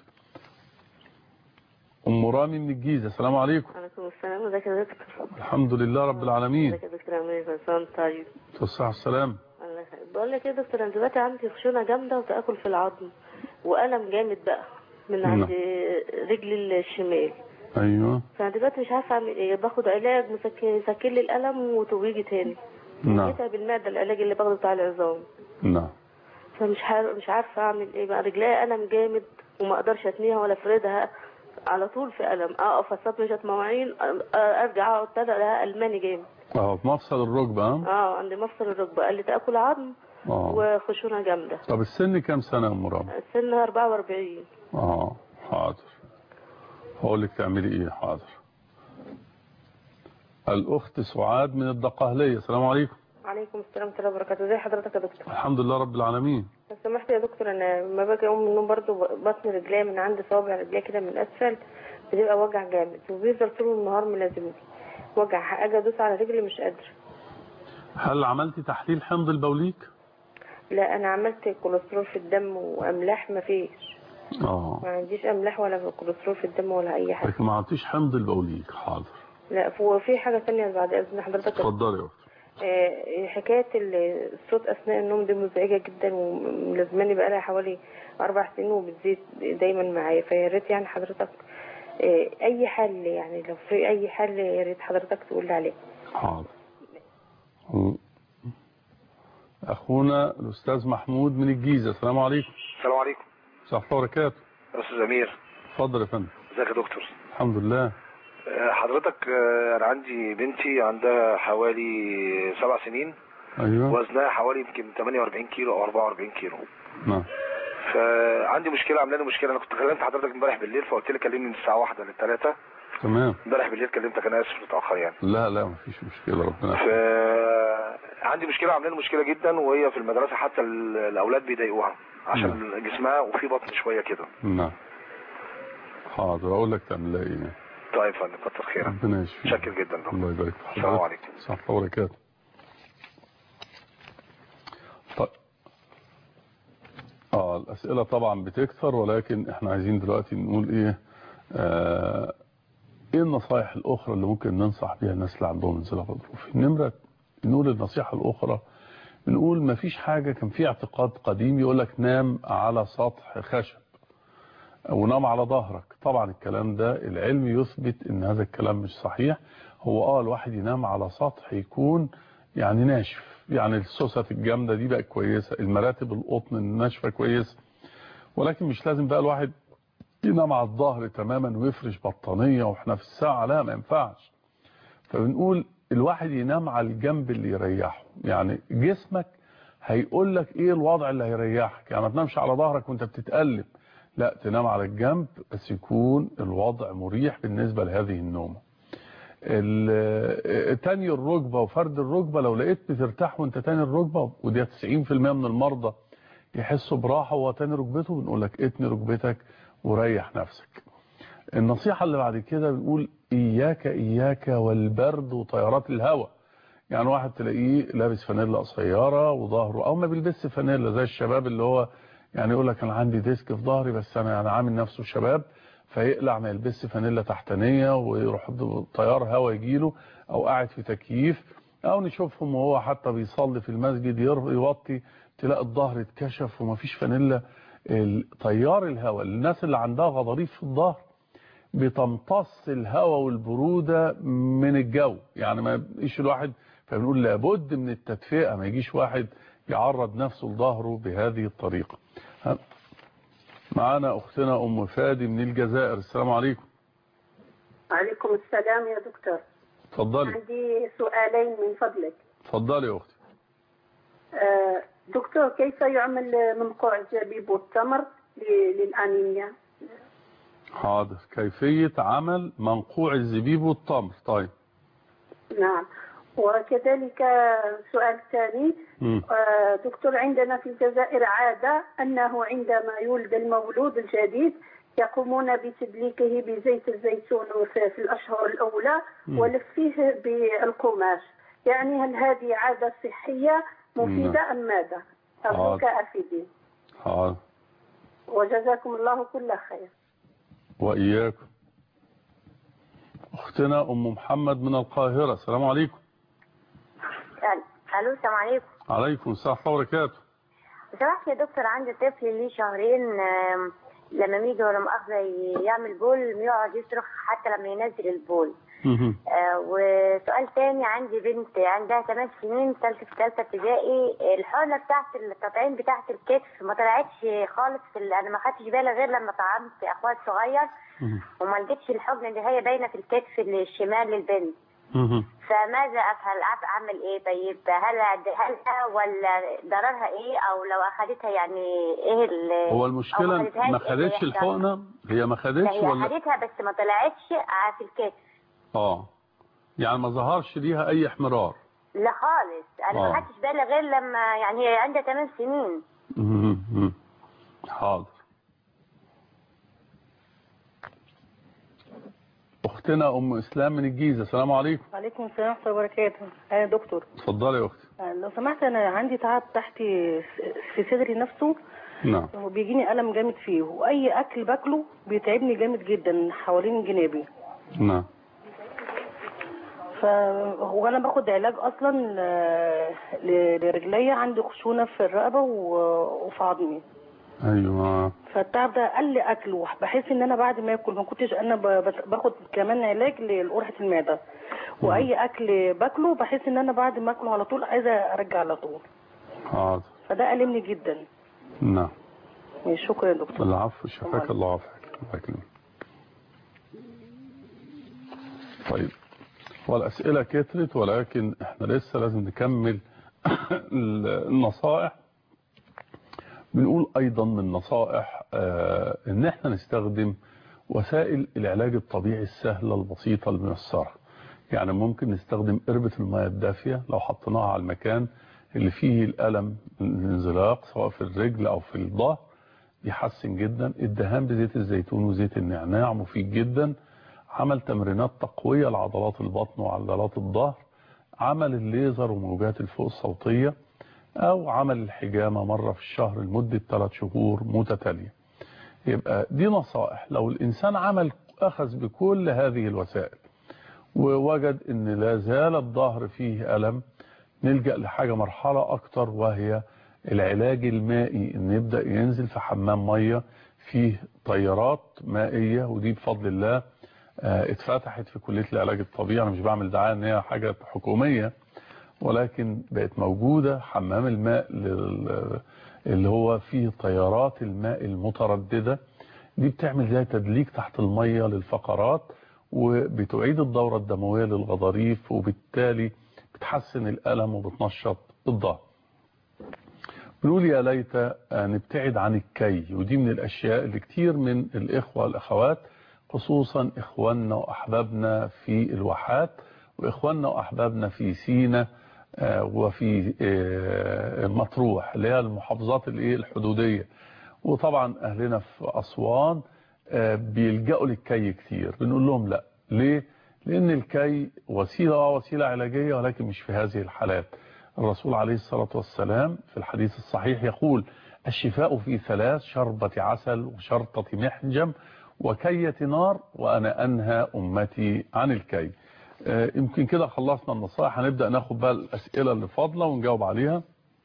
ام رامي من الجيزه السلام عليكم وعليكم السلام ازيك يا دكتور الحمد لله رب العالمين ازيك يا دكتور عامل ايه كل سنه وانت طيب والصحه والسلام الله يخليك بقول لك ايه يا دكتور انا دلوقتي عندي خشونه جامده وتاكل في العظم والم جامد بقى من نعم. عند رجلي الشمال ايوه فانا دلوقتي مش عارفه اعمل ايه باخد علاج مسكن يسكن لي الالم وتويجي تاني نعم يتعب المعده العلاج اللي باخده بتاع العظام نعم فمش عارف مش عارفه اعمل ايه بقى رجليا الم جامد وما اقدرش اتنيها ولا افردها على طول في الم اقف اصاب مشت مواعين أ- ارجع اقعد تاني الاقيها الماني جامد اه في مفصل الركبه ها اه عندي مفصل الركبه قال لي تاكل عظم اه وخشونه جامده طب السن كام سنه يا ام رامي سن 44 اه حاضر هقول لك تعملي ايه حاضر الاخت سعاد من الدقهليه السلام عليكم عليكم السلام ورحمه الله وبركاته ازي حضرتك يا دكتور الحمد لله رب العالمين لو سمحت يا دكتور انا لما باجي اقوم من النوم برضو بطن رجليا من عند صوابع رجليا كده من اسفل بتبقى وجع جامد وبيفضل طول النهار ملازمني وجع اجي ادوس على رجلي مش قادره هل عملتي تحليل حمض البوليك لا انا عملت كوليسترول في الدم واملاح ما فيش اه ما عنديش املاح ولا كوليسترول في الدم ولا اي حاجه لكن ما عملتيش حمض البوليك حاضر لا وفي حاجه ثانيه بعد اذن حضرتك اتفضلي يا اختي آه، حكايه ال- الصوت اثناء النوم دي مزعجه جدا وملازماني بقالها حوالي اربع سنين وبتزيد دايما معايا فيا ريت يعني حضرتك آه، اي حل يعني لو في اي حل يا ريت حضرتك تقول لي عليه حاضر اخونا الاستاذ محمود من الجيزه السلام عليكم السلام عليكم ورحمه الله وبركاته يا استاذ امير اتفضل يا فندم ازيك يا دكتور الحمد لله آه، حضرتك آه، انا عندي بنتي عندها حوالي سبع سنين ايوه وزنها حوالي يمكن 48 كيلو او 44 كيلو نعم فعندي مشكله عامله لي مشكله انا كنت كلمت حضرتك امبارح بالليل فقلت لي كلمني من الساعه 1 للثلاثة تمام امبارح بالليل كلمتك انا اسف متاخر يعني لا لا مفيش مشكله ربنا ف يخليك. عندي مشكله عامله لي مشكله جدا وهي في المدرسه حتى ال- الاولاد بيضايقوها عشان جسمها وفي بطن شويه كده نعم حاضر اقول لك تعمل لها ايه طيب يا فندم كتر خيرك ربنا يشفيك شاكر جدا دكتور. الله يبارك في حضرتك السلام عليكم السلام عليكم وبركاته طيب اه الاسئله طبعا بتكثر ولكن احنا عايزين دلوقتي نقول ايه آه ايه النصائح الاخرى اللي ممكن ننصح بيها الناس اللي عندهم انزلاق غضروفي نمره نقول النصيحه الاخرى بنقول ما فيش حاجه كان في اعتقاد قديم يقول لك نام على سطح خشب ونام على ظهرك طبعا الكلام ده العلم يثبت ان هذا الكلام مش صحيح هو اه الواحد ينام على سطح يكون يعني ناشف يعني السوست الجامدة دي بقت كويسة المراتب القطن الناشفة كويسة ولكن مش لازم بقى الواحد ينام على الظهر تماما ويفرش بطانية واحنا في الساعة لا ما ينفعش فبنقول الواحد ينام على الجنب اللي يريحه يعني جسمك هيقول لك ايه الوضع اللي هيريحك يعني ما تنامش على ظهرك وانت بتتقلب لا تنام على الجنب بس يكون الوضع مريح بالنسبة لهذه النومة ال- تاني الركبة وفرد الركبة لو لقيت بترتاح وانت تاني الركبة ودي 90% من المرضى يحسوا براحة وهو تاني ركبته بنقول لك اتني ركبتك وريح نفسك النصيحة اللي بعد كده بنقول إياك إياك والبرد وطيارات الهواء يعني واحد تلاقيه لابس فانيلا قصيرة وظهره أو ما بيلبسش فانيلا زي الشباب اللي هو يعني يقول لك أنا عندي ديسك في ظهري بس أنا يعني عامل نفسه شباب فيقلع ما يلبسش فانيلا تحتانية ويروح طيار هواء يجيله أو قاعد في تكييف أو نشوفهم وهو حتى بيصلي في المسجد ير- يوطي تلاقي الظهر اتكشف ومفيش فانيلا ال- طيار الهواء الناس اللي عندها غضاريف في الظهر بتمتص الهواء والبرودة من الجو يعني ما يبقيش الواحد فبنقول لابد من التدفئة ما يجيش واحد يعرض نفسه لظهره بهذه الطريقة ها. معانا أختنا أم فادي من الجزائر السلام عليكم عليكم السلام يا دكتور اتفضلي عندي سؤالين من فضلك اتفضلي يا أختي آه، دكتور كيف يعمل منقوع الزبيب والتمر ل- للأنيميا حاضر كيفية عمل منقوع الزبيب والتمر طيب نعم وكذلك سؤال ثاني مم. آه، دكتور عندنا في الجزائر عادة أنه عندما يولد المولود الجديد يقومون بتدليكه بزيت الزيتون في في الأشهر الأولى مم. ولفيه بالقماش يعني هل هذه عادة صحية مفيدة أم ماذا؟ أرجوك أفيدي حاضر وجزاكم الله كل خير وإياكم أختنا أم محمد من القاهرة السلام عليكم الو السلام عليكم عليكم السلام ورحمة الله وبركاته سمحت يا دكتور عندي طفل ليه شهرين آم، لما يجي ولا مؤاخذة يعمل بول يقعد يصرخ حتى لما ينزل البول مهم. آه وسؤال تاني عندي بنت عندها 8 سنين ثالثة في ثالثة ابتدائي الحقنة بتاعت التطعيم بتاعت الكتف ما طلعتش خالص في ال- انا ما خدتش بالي غير لما طعمت اخوات صغير وما لقيتش الحقنة اللي هي باينة في الكتف الشمال للبنت مهم. فماذا افعل أف- اعمل ايه طيب هل اديها لها ولا ضررها ايه او لو اخدتها يعني ايه ال هو أو المشكلة ما خدتهاش ما إيه اللي خدتش يحصل؟ الحقنة هي ما لا خدتش هي ولا خدتها بس ما طلعتش آه، في الكتف اه يعني ما ظهرش ليها أي احمرار لا خالص انا آه. ما خدتش بالي غير لما يعني هي عندها 8 سنين مهم. مهم. حاضر أختنا أم إسلام من الجيزة السلام عليكم وعليكم السلام ورحمة الله وبركاته يا دكتور اتفضلي يا أختي آه، لو سمحت أنا عندي تعب تحت في صدري نفسه نعم وبيجيني ألم جامد فيه وأي أكل باكله بيتعبني جامد جدا حوالين جنابي نعم ف وانا باخد علاج اصلا ل- ل- لرجليا عندي خشونه في الرقبه و- وفي عظمي أيوة فالتعب ده قل اكله بحس ان انا بعد ما اكل ما كنتش انا ب- بت- باخد كمان علاج لقرحه المعده واي اكل باكله بحس ان انا بعد ما اكله على طول عايزه ارجع على طول حاضر فده ألمني جدا نعم شكرا يا دكتور العفو شفاك الله عافاك الله يكرمك طيب والأسئلة كترت ولكن احنا لسه لازم نكمل النصائح بنقول أيضا من نصائح آه، ان احنا نستخدم وسائل العلاج الطبيعي السهلة البسيطة الميسرة يعني ممكن نستخدم قربة المياه الدافية لو حطيناها على المكان اللي فيه الألم الانزلاق سواء في الرجل أو في الظهر بيحسن جدا الدهان بزيت الزيتون وزيت النعناع مفيد جدا عمل تمرينات تقوية لعضلات البطن وعضلات الظهر عمل الليزر وموجات الفوق الصوتية أو عمل الحجامة مرة في الشهر لمدة 3 شهور متتالية يبقى دي نصائح لو الإنسان عمل أخذ بكل هذه الوسائل ووجد أن لا زال الظهر فيه ألم نلجأ لحاجة مرحلة أكتر وهي العلاج المائي ان يبدأ ينزل في حمام مية فيه طيارات مائية ودي بفضل الله آه، اتفتحت في كلية العلاج الطبيعي انا مش بعمل دعاية ان هي حاجة حكومية ولكن بقت موجودة حمام الماء لل- اللي هو فيه طيارات الماء المترددة دي بتعمل زي تدليك تحت المية للفقرات وبتعيد الدورة الدموية للغضاريف وبالتالي بتحسن الألم وبتنشط الظهر بنقول يا ليت آه، نبتعد عن الكي ودي من الأشياء اللي كتير من الإخوة والأخوات خصوصا إخواننا وأحبابنا في الواحات وإخواننا وأحبابنا في سينا آه، وفي آه، مطروح اللي هي المحافظات الايه الحدودية وطبعا أهلنا في أسوان آه، بيلجأوا للكي كتير بنقول لهم لا ليه؟ لأن الكي وسيلة آه، وسيلة علاجية ولكن مش في هذه الحالات الرسول عليه الصلاة والسلام في الحديث الصحيح يقول الشفاء في ثلاث شربة عسل وشرطة محجم وكية نار وأنا أنهى أمتي عن الكي آه، يمكن كده خلصنا النصائح هنبدأ ناخد بقى الأسئلة اللي فاضلة ونجاوب عليها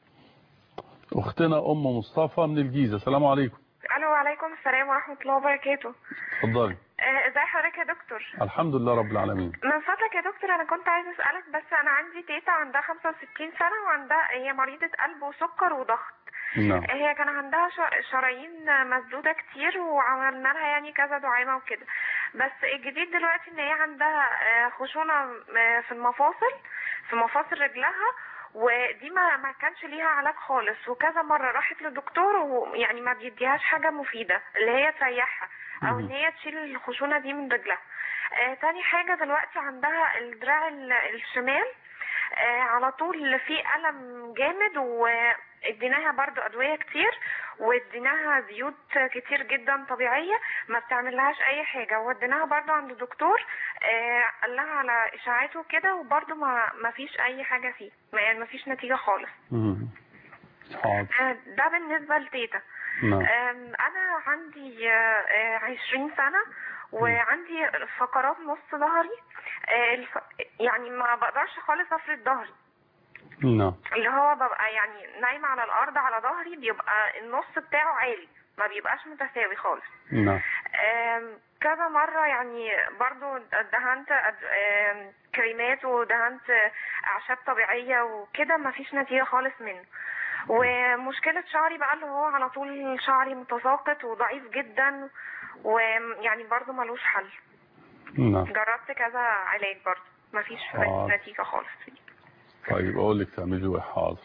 أختنا أم مصطفى من الجيزة السلام عليكم الو وعليكم السلام ورحمه الله وبركاته اتفضلي آه، ازي حضرتك يا دكتور الحمد لله رب العالمين من فضلك يا دكتور انا كنت عايزه اسالك بس انا عندي تيتا عندها 65 سنه وعندها هي مريضه قلب وسكر وضغط نعم هي كان عندها ش- شرايين مسدودة كتير وعملنا لها يعني كذا دعامة وكده بس الجديد دلوقتي ان هي عندها آه، خشونة آه، في المفاصل في مفاصل رجلها ودي ما ما كانش ليها علاج خالص وكذا مرة راحت للدكتور ويعني ما بيديهاش حاجة مفيدة اللي هي تريحها او ان هي تشيل الخشونة دي من رجلها آه تاني حاجة دلوقتي عندها الدراع ال- الشمال آه على طول في ألم جامد واديناها برضو أدوية كتير واديناها زيوت كتير جدا طبيعيه ما بتعملهاش اي حاجه وديناها برضو عند دكتور آه قال لها على اشاعاته كده وبرضو ما ما فيش اي حاجه فيه ما يعني ما فيش نتيجه خالص مم. حاضر آه، ده بالنسبه لتيتا نعم. آم، انا عندي آه، عشرين سنة وعندي فقرات نص ظهري آه، الف... يعني ما بقدرش خالص افرد ظهري نعم اللي هو ببقى يعني نايمة على الارض على ظهري بيبقى النص بتاعه عالي ما بيبقاش متساوي خالص نعم آم، كذا مرة يعني برضو دهنت أد- آم، كريمات ودهنت أعشاب طبيعية وكده ما فيش نتيجة خالص منه ومشكلة شعري بقى اللي هو على طول شعري متساقط وضعيف جدا ويعني برضو ملوش حل نعم جربت كذا علاج برضو ما فيش حاضر. نتيجة خالص طيب اقول لك تعملي ايه حاضر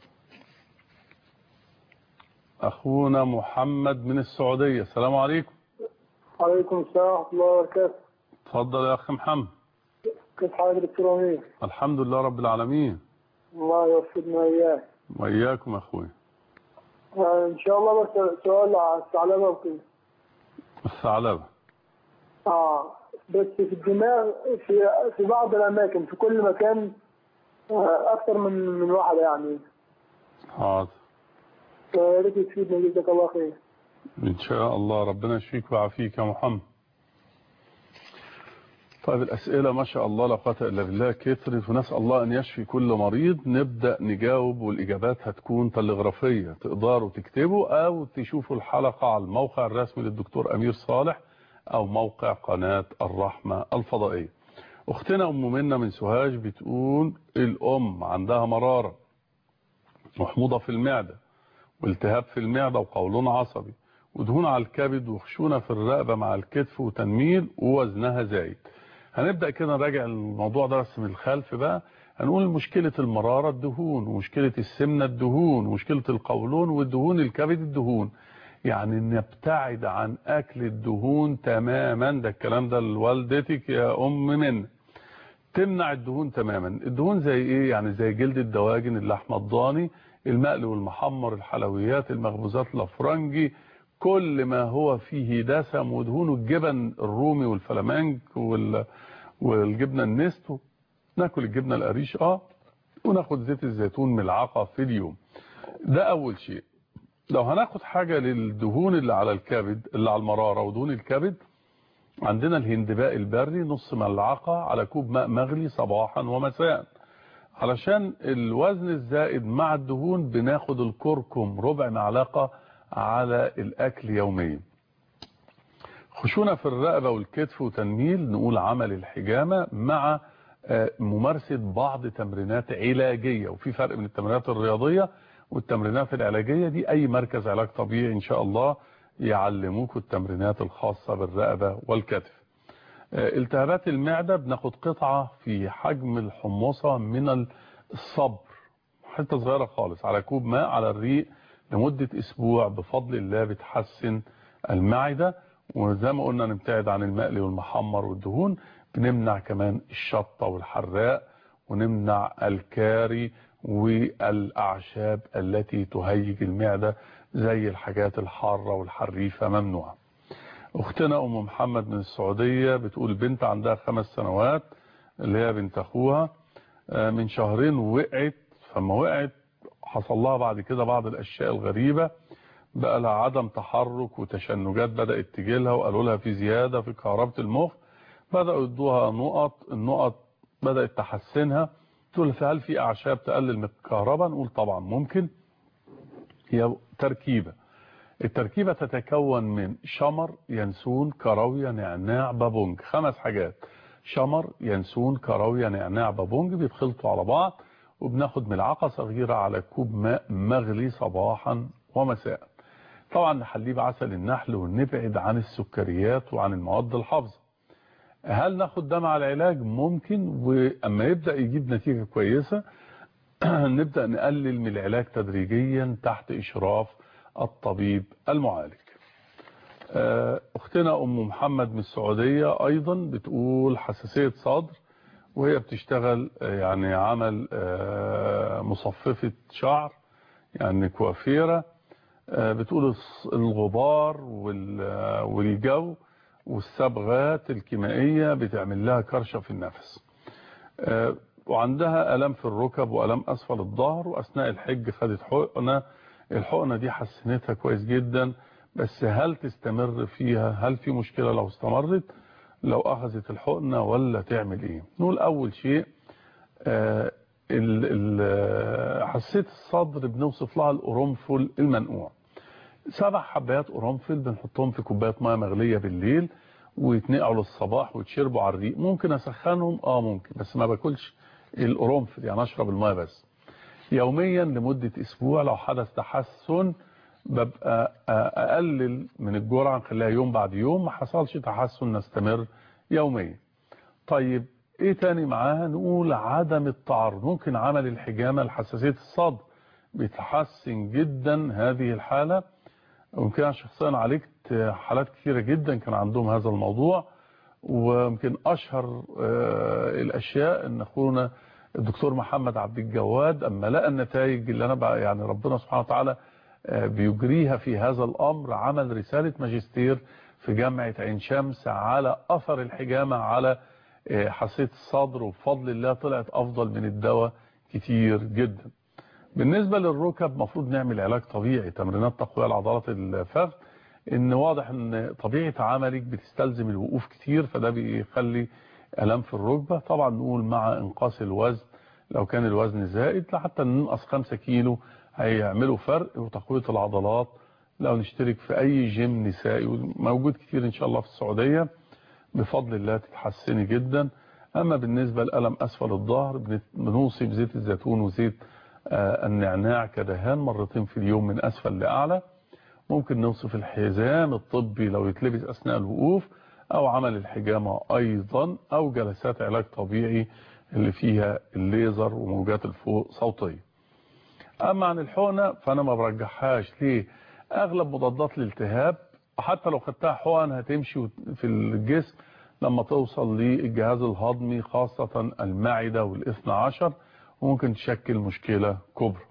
اخونا محمد من السعودية السلام عليكم عليكم السلام ورحمة الله وبركاته اتفضل يا اخي محمد كيف حالك دكتور أمير؟ الحمد لله رب العالمين الله يوفقنا وإياك واياكم يا اخوي آه، إن شاء الله بس سؤال على الثعلبة وكده الثعلبة آه بس في الدماغ في في بعض الأماكن في كل مكان آه، أكثر من من واحدة يعني حاضر فيا ريت تفيدنا جزاك الله خير ان شاء الله ربنا يشفيك ويعافيك يا محمد طيب الأسئلة ما شاء الله لا قوة إلا بالله كترت ونسأل الله أن يشفي كل مريض نبدأ نجاوب والإجابات هتكون تلغرافية تقدروا تكتبوا أو تشوفوا الحلقة على الموقع الرسمي للدكتور أمير صالح أو موقع قناة الرحمة الفضائية أختنا أم منا من سوهاج بتقول الأم عندها مرارة وحموضة في المعدة والتهاب في المعدة وقولون عصبي ودهون على الكبد وخشونة في الرقبة مع الكتف وتنميل ووزنها زايد هنبدأ كده نراجع الموضوع ده بس من الخلف بقى هنقول مشكلة المرارة الدهون ومشكلة السمنة الدهون ومشكلة القولون والدهون الكبد الدهون يعني نبتعد عن أكل الدهون تماما ده الكلام ده لوالدتك يا أم من تمنع الدهون تماما الدهون زي ايه يعني زي جلد الدواجن اللحمة الضاني المقلي والمحمر الحلويات المخبوزات الافرنجي كل ما هو فيه دسم ودهون والجبن الرومي والفلامنك وال... والجبنة النستو ناكل الجبنة القريش اه وناخد زيت الزيتون ملعقة في اليوم ده اول شيء لو هناخد حاجة للدهون اللي على الكبد اللي على المرارة ودهون الكبد عندنا الهندباء البري نص ملعقة على كوب ماء مغلي صباحا ومساء علشان الوزن الزائد مع الدهون بناخد الكركم ربع معلقة على الأكل يوميا خشونة في الرقبة والكتف وتنميل نقول عمل الحجامة مع ممارسة بعض تمرينات علاجية وفي فرق من التمرينات الرياضية والتمرينات العلاجية دي أي مركز علاج طبيعي إن شاء الله يعلموكوا التمرينات الخاصة بالرقبة والكتف التهابات المعدة بناخد قطعة في حجم الحمصة من الصبر حتة صغيرة خالص على كوب ماء على الريق لمدة اسبوع بفضل الله بتحسن المعدة وزي ما قلنا نبتعد عن المقلي والمحمر والدهون بنمنع كمان الشطة والحراق ونمنع الكاري والأعشاب التي تهيج المعدة زي الحاجات الحارة والحريفة ممنوعة اختنا ام محمد من السعودية بتقول بنت عندها خمس سنوات اللي هي بنت اخوها من شهرين وقعت فما وقعت حصل لها بعد كده بعض الاشياء الغريبة بقى لها عدم تحرك وتشنجات بدأت تجيلها وقالوا لها في زيادة في كهربة المخ بدأوا يدوها نقط النقط بدأت تحسنها تقول هل في اعشاب تقلل من الكهرباء نقول طبعا ممكن هي تركيبة التركيبة تتكون من شمر ينسون كراوية نعناع بابونج خمس حاجات شمر ينسون كراوية نعناع بابونج بيتخلطوا على بعض وبناخد ملعقة صغيرة على كوب ماء مغلي صباحا ومساء طبعا نحليه بعسل النحل ونبعد عن السكريات وعن المواد الحافظة هل ناخد ده مع العلاج ممكن واما يبدأ يجيب نتيجة كويسة نبدأ نقلل من العلاج تدريجيا تحت إشراف الطبيب المعالج اختنا ام محمد من السعودية ايضا بتقول حساسية صدر وهي بتشتغل يعني عمل مصففة شعر يعني كوافيرة آه، بتقول الص- الغبار وال- والجو والصبغات الكيميائية بتعمل لها كرشة في النفس آه، وعندها ألم في الركب وألم أسفل الظهر وأثناء الحج خدت حقنة الحقنة دي حسنتها كويس جدا بس هل تستمر فيها هل في مشكلة لو استمرت لو أخذت الحقنة ولا تعمل إيه نقول أول شيء آه، ال- ال- حساسية الصدر بنوصف لها القرنفل المنقوع سبع حبات قرنفل بنحطهم في كوبايه ميه مغليه بالليل ويتنقعوا للصباح ويتشربوا على الريق ممكن اسخنهم اه ممكن بس ما باكلش القرنفل يعني اشرب الميه بس يوميا لمده اسبوع لو حدث تحسن ببقى اقلل من الجرعه نخليها يوم بعد يوم ما حصلش تحسن نستمر يوميا طيب ايه تاني معاها نقول عدم التعرض ممكن عمل الحجامه لحساسيه الصدر بيتحسن جدا هذه الحاله ويمكن انا شخصيا عالجت حالات كثيره جدا كان عندهم هذا الموضوع ويمكن اشهر آه، الاشياء ان اخونا الدكتور محمد عبد الجواد اما لقى النتائج اللي انا بقى يعني ربنا سبحانه وتعالى آه، بيجريها في هذا الامر عمل رساله ماجستير في جامعه عين شمس على اثر الحجامه على آه، حساسيه الصدر وبفضل الله طلعت افضل من الدواء كتير جدا بالنسبة للركب مفروض نعمل علاج طبيعي تمرينات تقوية لعضلات الفخذ ان واضح ان طبيعة عملك بتستلزم الوقوف كتير فده بيخلي الام في الركبة طبعا نقول مع انقاص الوزن لو كان الوزن زائد لحتى ننقص 5 كيلو هيعملوا فرق وتقوية العضلات لو نشترك في اي جيم نسائي موجود كتير ان شاء الله في السعودية بفضل الله تتحسني جدا اما بالنسبة لألم اسفل الظهر بنت- بنوصي بزيت الزيتون وزيت آه، النعناع كدهان مرتين في اليوم من أسفل لأعلى ممكن نوصف الحزام الطبي لو يتلبس أثناء الوقوف أو عمل الحجامة أيضا أو جلسات علاج طبيعي اللي فيها الليزر وموجات الفوق صوتية أما عن الحقنة فأنا ما برجحهاش ليه أغلب مضادات الالتهاب حتى لو خدتها حقن هتمشي في الجسم لما توصل للجهاز الهضمي خاصة المعدة والاثنى عشر وممكن تشكل مشكلة كبرى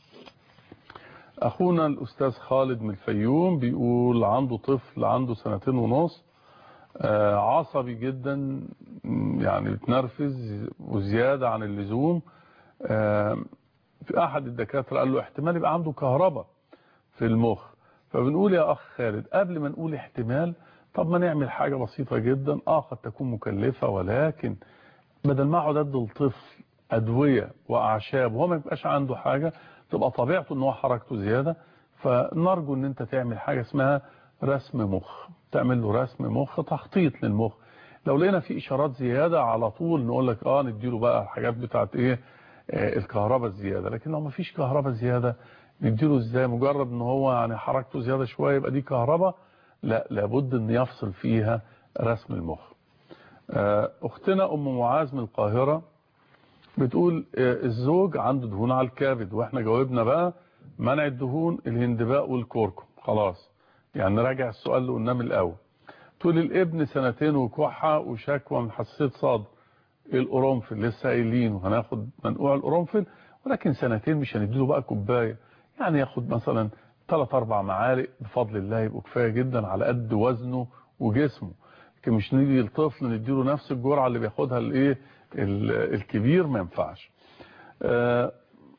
أخونا الأستاذ خالد من الفيوم بيقول عنده طفل عنده سنتين ونص آه، عصبي جدا م، يعني بتنرفز وزيادة عن اللزوم آه، في أحد الدكاترة قال له احتمال يبقى عنده كهرباء في المخ فبنقول يا أخ خالد قبل ما نقول احتمال طب ما نعمل حاجة بسيطة جدا اه قد تكون مكلفة ولكن بدل ما اقعد ادي الطفل ادويه واعشاب وهو ما يبقاش عنده حاجه تبقى طبيعته ان هو حركته زياده فنرجو ان انت تعمل حاجه اسمها رسم مخ تعمل له رسم مخ تخطيط للمخ لو لقينا في اشارات زياده على طول نقول لك اه نديله بقى الحاجات بتاعت ايه آه الكهرباء الزياده لكن لو ما فيش كهرباء زياده نديله ازاي مجرد ان هو يعني حركته زياده شويه يبقى دي كهرباء لا لابد ان يفصل فيها رسم المخ آه، اختنا ام معاذ من القاهره بتقول آه، الزوج عنده دهون على الكبد واحنا جاوبنا بقى منع الدهون الهندباء والكركم خلاص يعني نراجع السؤال اللي قلناه من الاول تقول الابن سنتين وكحه وشكوى من حساسيه صدر القرنفل لسه قايلينه هناخد منقوع القرنفل ولكن سنتين مش هنديله بقى كوبايه يعني ياخد مثلا 3 4 معالق بفضل الله يبقوا كفايه جدا على قد وزنه وجسمه لكن مش نيجي الطفل نديله نفس الجرعه اللي بياخدها الايه ال- الكبير ما ينفعش آه،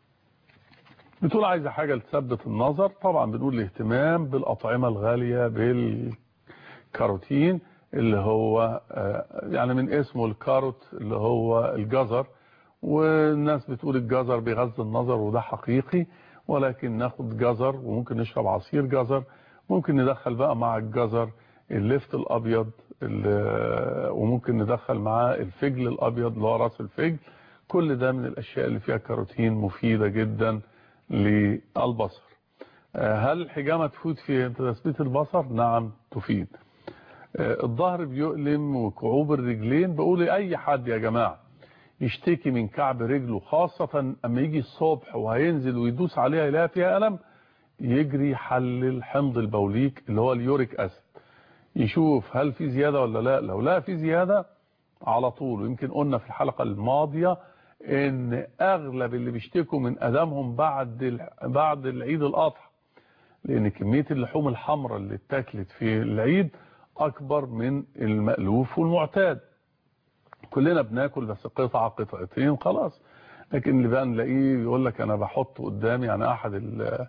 بتقول عايزه حاجه لتثبت النظر طبعا بنقول الاهتمام بالاطعمه الغاليه بالكاروتين اللي هو آه، يعني من اسمه الكاروت اللي هو الجزر والناس بتقول الجزر بيغذي النظر وده حقيقي ولكن ناخد جزر وممكن نشرب عصير جزر ممكن ندخل بقى مع الجزر اللفت الابيض ال- وممكن ندخل معاه الفجل الابيض اللي هو راس الفجل كل ده من الاشياء اللي فيها كاروتين مفيده جدا للبصر آه، هل الحجامه تفيد في تثبيت البصر نعم تفيد آه، الظهر بيؤلم وكعوب الرجلين بقول اي حد يا جماعه يشتكي من كعب رجله خاصة اما يجي الصبح وهينزل ويدوس عليها يلاقي فيها ألم يجري يحلل حمض البوليك اللي هو اليوريك أسيد يشوف هل في زيادة ولا لا لو لا في زيادة على طول ويمكن قلنا في الحلقة الماضية ان اغلب اللي بيشتكوا من ألمهم بعد ال- بعد العيد الأضحى لان كمية اللحوم الحمراء اللي اتاكلت في العيد اكبر من المألوف والمعتاد كلنا بناكل بس قطعة قطعتين خلاص لكن اللي بقى نلاقيه يقول لك انا بحط قدامي يعني احد ال-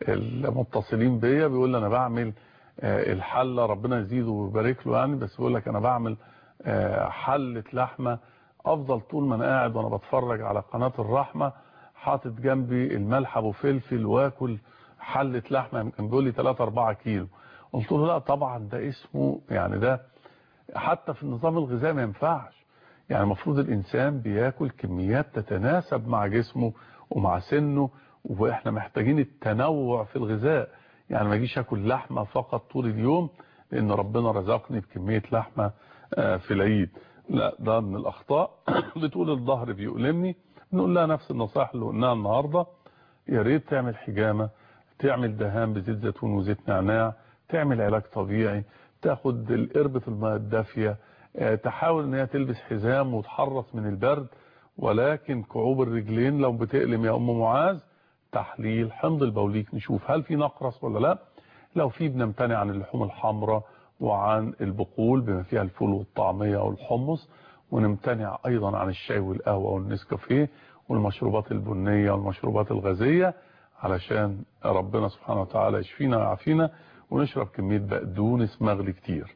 المتصلين بيا بيقول لي انا بعمل آه، الحله ربنا يزيده ويبارك له يعني بس بيقول لك انا بعمل آه، حله لحمه افضل طول ما انا قاعد وانا بتفرج على قناه الرحمه حاطط جنبي الملح ابو فلفل واكل حله لحمه يمكن بيقول لي 3 4 كيلو قلت له لا طبعا ده اسمه يعني ده حتى في النظام الغذائي ما ينفعش يعني المفروض الانسان بياكل كميات تتناسب مع جسمه ومع سنه واحنا محتاجين التنوع في الغذاء يعني ما اجيش اكل لحمه فقط طول اليوم لان ربنا رزقني بكميه لحمه آه، في العيد لا ده من الاخطاء بتقول الظهر بيؤلمني نقول لها نفس النصائح اللي قلناها النهارده يا ريت تعمل حجامه تعمل دهان بزيت زيتون وزيت نعناع تعمل علاج طبيعي تاخد القربة الماء الدافية آه، تحاول ان هي تلبس حزام وتحرص من البرد ولكن كعوب الرجلين لو بتألم يا ام معاذ تحليل حمض البوليك نشوف هل في نقرس ولا لا لو في بنمتنع عن اللحوم الحمراء وعن البقول بما فيها الفول والطعمية والحمص ونمتنع ايضا عن الشاي والقهوة والنسكافيه والمشروبات البنية والمشروبات الغازية علشان ربنا سبحانه وتعالى يشفينا ويعافينا ونشرب كمية بقدونس مغلي كتير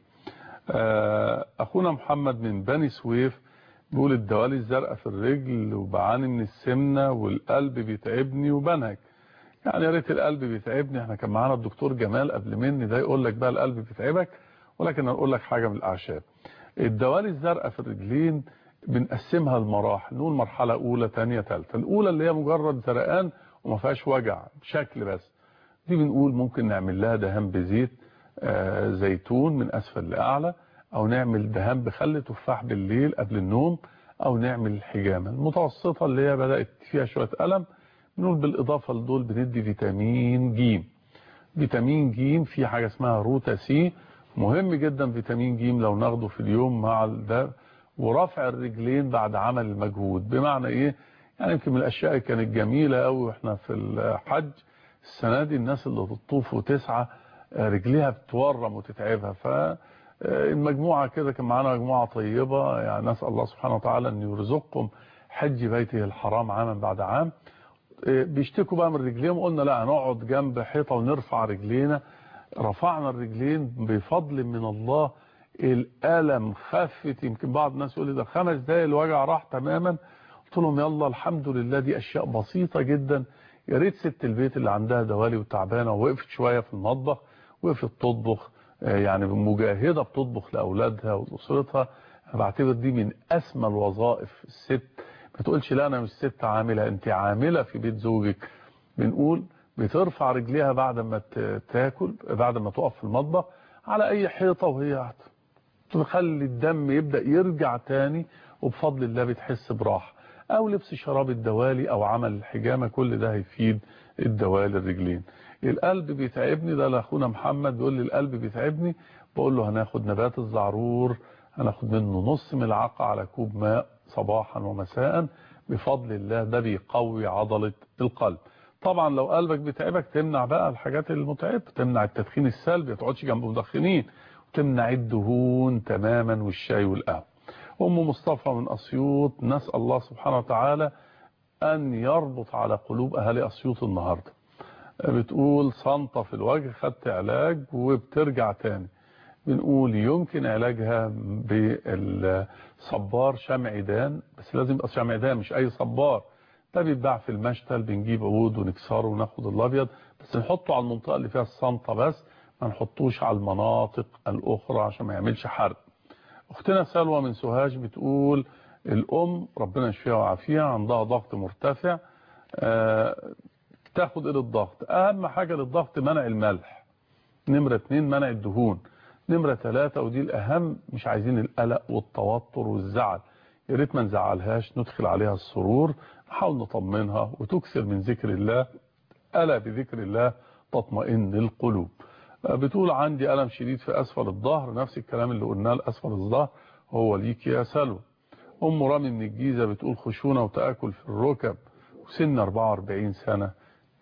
آه، اخونا محمد من بني سويف بيقول الدوالي الزرقاء في الرجل وبعاني من السمنة والقلب بيتعبني وبنهج يعني يا ريت القلب بيتعبني احنا كان معانا الدكتور جمال قبل مني ده يقول لك بقى القلب بيتعبك ولكن اقول لك حاجة من الاعشاب الدوالي الزرقاء في الرجلين بنقسمها لمراحل نقول مرحلة اولى تانية تالتة الاولى اللي هي مجرد زرقان وما فيهاش وجع شكل بس دي بنقول ممكن نعمل لها دهان بزيت آه، زيتون من اسفل لاعلى او نعمل دهان بخل تفاح بالليل قبل النوم او نعمل الحجامه المتوسطه اللي هي بدات فيها شويه الم بنقول بالاضافه لدول بندي فيتامين ج فيتامين ج في حاجه اسمها روتا سي مهم جدا فيتامين ج لو ناخده في اليوم مع ده ورفع الرجلين بعد عمل المجهود بمعنى ايه يعني يمكن من الاشياء اللي كانت جميله قوي واحنا في الحج السنه دي الناس اللي بتطوف وتسعى آه، رجليها بتورم وتتعبها فالمجموعه كده كان معانا مجموعه طيبه يعني نسال الله سبحانه وتعالى ان يرزقكم حج بيته الحرام عاما بعد عام آه، بيشتكوا بقى من رجليهم قلنا لا هنقعد جنب حيطه ونرفع رجلينا رفعنا الرجلين بفضل من الله الالم خفت يمكن بعض الناس يقول لي ده خمس دقايق الوجع راح تماما قلت لهم يلا الحمد لله دي اشياء بسيطه جدا يا ريت ست البيت اللي عندها دوالي وتعبانه ووقفت شويه في المطبخ وقفت تطبخ آه، يعني مجاهده بتطبخ لاولادها ولاسرتها انا بعتبر دي من اسمى الوظائف الست ما تقولش لا انا مش ست عامله انت عامله في بيت زوجك بنقول بترفع رجليها بعد ما ت- تاكل بعد ما تقف في المطبخ على اي حيطه وهي قاعده تخلي الدم يبدأ يرجع تاني وبفضل الله بتحس براحة او لبس شراب الدوالي او عمل الحجامة كل ده هيفيد الدوالي الرجلين القلب بيتعبني ده لاخونا محمد بيقول لي القلب بيتعبني بقول له هناخد نبات الزعرور هناخد منه نص ملعقة على كوب ماء صباحا ومساء بفضل الله ده بيقوي عضلة القلب طبعا لو قلبك بيتعبك تمنع بقى الحاجات المتعبة تمنع التدخين السلبي ما تقعدش جنب مدخنين تمنع الدهون تماما والشاي والقهوة أم مصطفى من أسيوط نسأل الله سبحانه وتعالى أن يربط على قلوب أهالي أسيوط النهاردة بتقول صنطة في الوجه خدت علاج وبترجع تاني بنقول يمكن علاجها بالصبار شمعدان بس لازم يبقى شمعدان مش أي صبار ده بيتباع في المشتل بنجيب عود ونكسره وناخد الأبيض بس نحطه على المنطقة اللي فيها الصنطة بس ما نحطوش على المناطق الأخرى عشان ما يعملش حرق أختنا سلوى من سوهاج بتقول الأم ربنا يشفيها ويعافيها عندها ضغط مرتفع آه، تاخد إلى الضغط أهم حاجة للضغط منع الملح نمرة اتنين منع الدهون نمرة ثلاثة ودي الأهم مش عايزين القلق والتوتر والزعل يا ريت ما نزعلهاش ندخل عليها السرور نحاول نطمنها وتكثر من ذكر الله ألا بذكر الله تطمئن القلوب بتقول عندي ألم شديد في أسفل الظهر نفس الكلام اللي قلناه لأسفل الظهر هو ليك يا سلوى أم رامي من الجيزة بتقول خشونة وتآكل في الركب وسن 44 سنة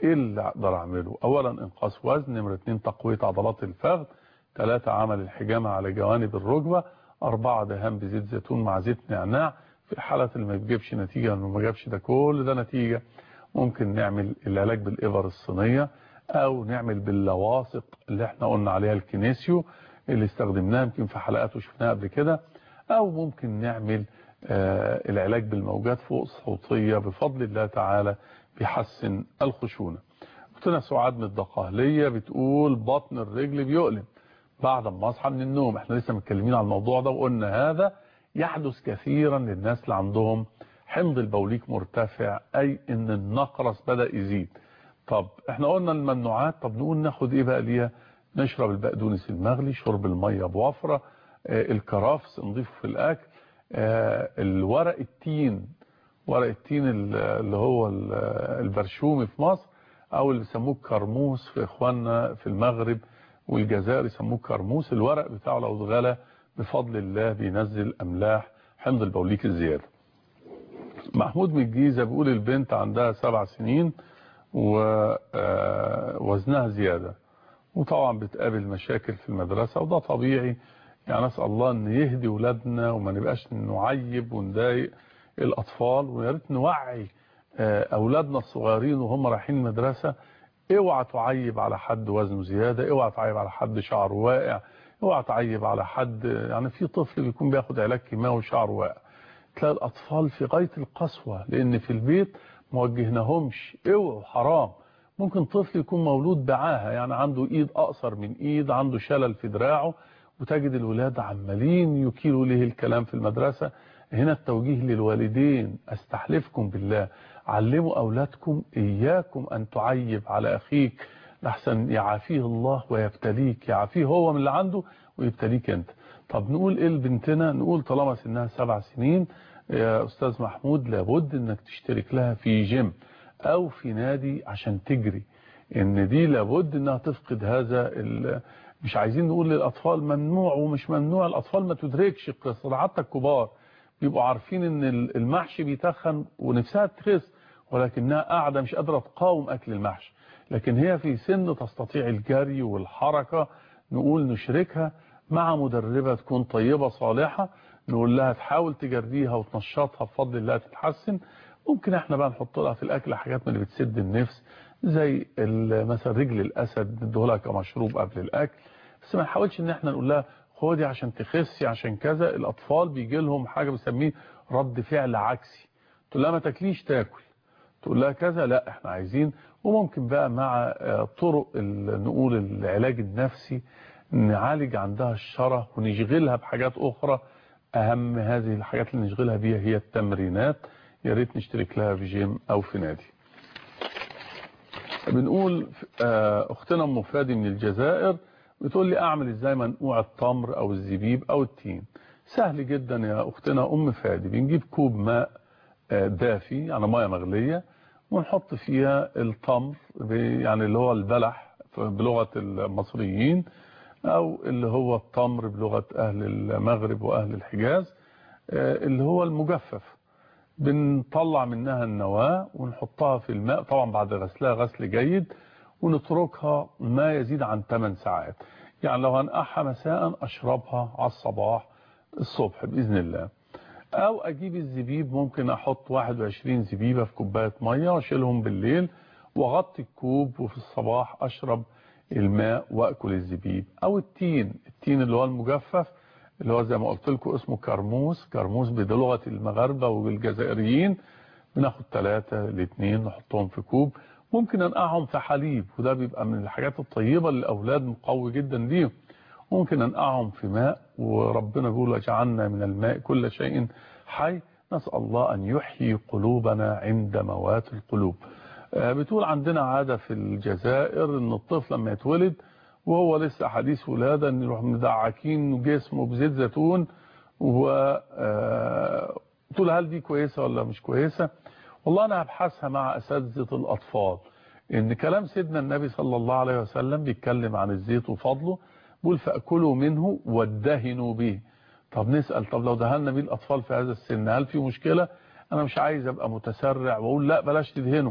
ايه اللي اقدر اعمله اولا انقاص وزن نمرة اتنين تقوية عضلات الفخذ ثلاثة عمل الحجامة على جوانب الركبة أربعة دهان بزيت زيتون مع زيت نعناع في الحالة اللي ما بيجيبش نتيجة لأنه ما جابش ده كل ده نتيجة ممكن نعمل العلاج بالإبر الصينية أو نعمل باللواصق اللي احنا قلنا عليها الكينيسيو اللي استخدمناها يمكن في حلقات وشفناها قبل كده أو ممكن نعمل آه العلاج بالموجات فوق الصوتية بفضل الله تعالى بيحسن الخشونة اختنا سعاد من الدقهلية بتقول بطن الرجل بيؤلم بعد ما اصحى من النوم احنا لسه متكلمين عن الموضوع ده وقلنا هذا يحدث كثيرا للناس اللي عندهم حمض البوليك مرتفع اي ان النقرس بدأ يزيد طب احنا قلنا الممنوعات طب نقول ناخد ايه بقى ليها نشرب البقدونس المغلي شرب المية بوفرة اه الكرافس نضيفه في الاكل اه الورق التين ورق التين اللي هو البرشومي في مصر او اللي بيسموه كرموس في اخواننا في المغرب والجزائر يسموه كرموس الورق بتاعه لو اتغلى بفضل الله بينزل املاح حمض البوليك الزياده محمود من الجيزه بيقول البنت عندها سبع سنين ووزنها زياده وطبعا بتقابل مشاكل في المدرسه وده طبيعي يعني نسال الله ان يهدي ولادنا وما نبقاش نعيب ونضايق الاطفال ويا ريت نوعي اولادنا الصغيرين وهم رايحين المدرسه اوعى تعيب على حد وزنه زيادة اوعى تعيب على حد شعره واقع اوعى تعيب على حد يعني في طفل بيكون بياخد علاج كيماوي وشعره واقع تلاقي الاطفال في غاية القسوة لان في البيت ما وجهناهمش اوعوا حرام ممكن طفل يكون مولود بعاهة يعني عنده ايد اقصر من ايد عنده شلل في دراعه وتجد الولاد عمالين يكيلوا له الكلام في المدرسة هنا التوجيه للوالدين استحلفكم بالله علموا أولادكم إياكم أن تعيب على أخيك لحسن يعافيه الله ويبتليك يعافيه هو من اللي عنده ويبتليك أنت طب نقول إيه لبنتنا نقول طالما سنها سبع سنين يا أستاذ محمود لابد أنك تشترك لها في جيم أو في نادي عشان تجري إن دي لابد أنها تفقد هذا مش عايزين نقول للأطفال ممنوع ومش ممنوع الأطفال ما تدركش القصة حتى الكبار بيبقوا عارفين ان المحشي بيتخن ونفسها تخس ولكنها قاعدة مش قادرة تقاوم أكل المحشي لكن هي في سن تستطيع الجري والحركة نقول نشركها مع مدربة تكون طيبة صالحة نقول لها تحاول تجريها وتنشطها بفضل الله تتحسن ممكن احنا بقى نحط لها في الأكل حاجات من اللي بتسد النفس زي مثلا رجل الأسد نديهولها كمشروب قبل الأكل بس ما نحاولش ان احنا نقول لها خدي عشان تخسي عشان كذا الأطفال بيجي لهم حاجة بنسميه رد فعل عكسي تقول لها ما تاكليش تاكل تقول لها كذا لا احنا عايزين وممكن بقى مع طرق نقول العلاج النفسي نعالج عندها الشره ونشغلها بحاجات أخرى أهم هذه الحاجات اللي نشغلها بيها هي التمرينات يا ريت نشترك لها في جيم أو في نادي بنقول أختنا أم فادي من الجزائر بتقول لي أعمل إزاي منقوع التمر أو الزبيب أو التين سهل جدا يا أختنا أم فادي بنجيب كوب ماء دافي يعني ميه مغلية ونحط فيها التمر يعني اللي هو البلح بلغة المصريين او اللي هو التمر بلغة اهل المغرب واهل الحجاز اللي هو المجفف بنطلع منها النواة ونحطها في الماء طبعا بعد غسلها غسل جيد ونتركها ما يزيد عن 8 ساعات يعني لو هنقعها مساء اشربها على الصباح الصبح بإذن الله او اجيب الزبيب ممكن احط 21 زبيبة في كوباية مية واشيلهم بالليل واغطي الكوب وفي الصباح اشرب الماء واكل الزبيب او التين التين اللي هو المجفف اللي هو زي ما قلت لكم اسمه كرموس كرموس بلغة المغاربة والجزائريين بناخد ثلاثة لاثنين نحطهم في كوب ممكن انقعهم في حليب وده بيبقى من الحاجات الطيبة للأولاد مقوي جدا ليهم ممكن انقعهم في ماء وربنا بيقول وجعلنا من الماء كل شيء حي نسأل الله أن يحيي قلوبنا عند موات القلوب بتقول عندنا عادة في الجزائر ان الطفل لما يتولد وهو لسه حديث ولادة ان يروح مدعكين جسمه بزيت زيتون و تقول هل دي كويسة ولا مش كويسة والله انا هبحثها مع اساتذه الاطفال ان كلام سيدنا النبي صلى الله عليه وسلم بيتكلم عن الزيت وفضله بيقول فاكلوا منه وادهنوا به طب نسأل طب لو دهنا بيه الاطفال في هذا السن هل في مشكلة انا مش عايز ابقى متسرع واقول لا بلاش تدهنه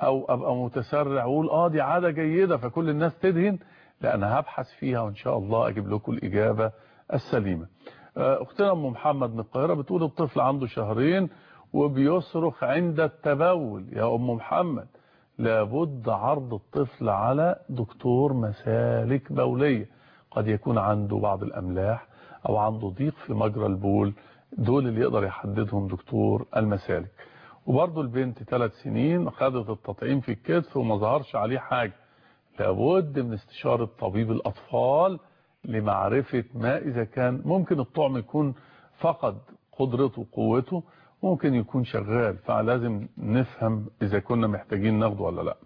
او ابقى متسرع واقول اه دي عاده جيده فكل الناس تدهن لا انا هبحث فيها وان شاء الله اجيب لكم الاجابه السليمه اختنا ام محمد من القاهره بتقول الطفل عنده شهرين وبيصرخ عند التبول يا ام محمد لابد عرض الطفل على دكتور مسالك بوليه قد يكون عنده بعض الاملاح او عنده ضيق في مجرى البول دول اللي يقدر يحددهم دكتور المسالك وبرضه البنت ثلاث سنين خدت التطعيم في الكتف وما ظهرش عليه حاجة لابد من استشارة طبيب الأطفال لمعرفة ما إذا كان ممكن الطعم يكون فقد قدرته وقوته ممكن يكون شغال فلازم نفهم إذا كنا محتاجين ناخده ولا لا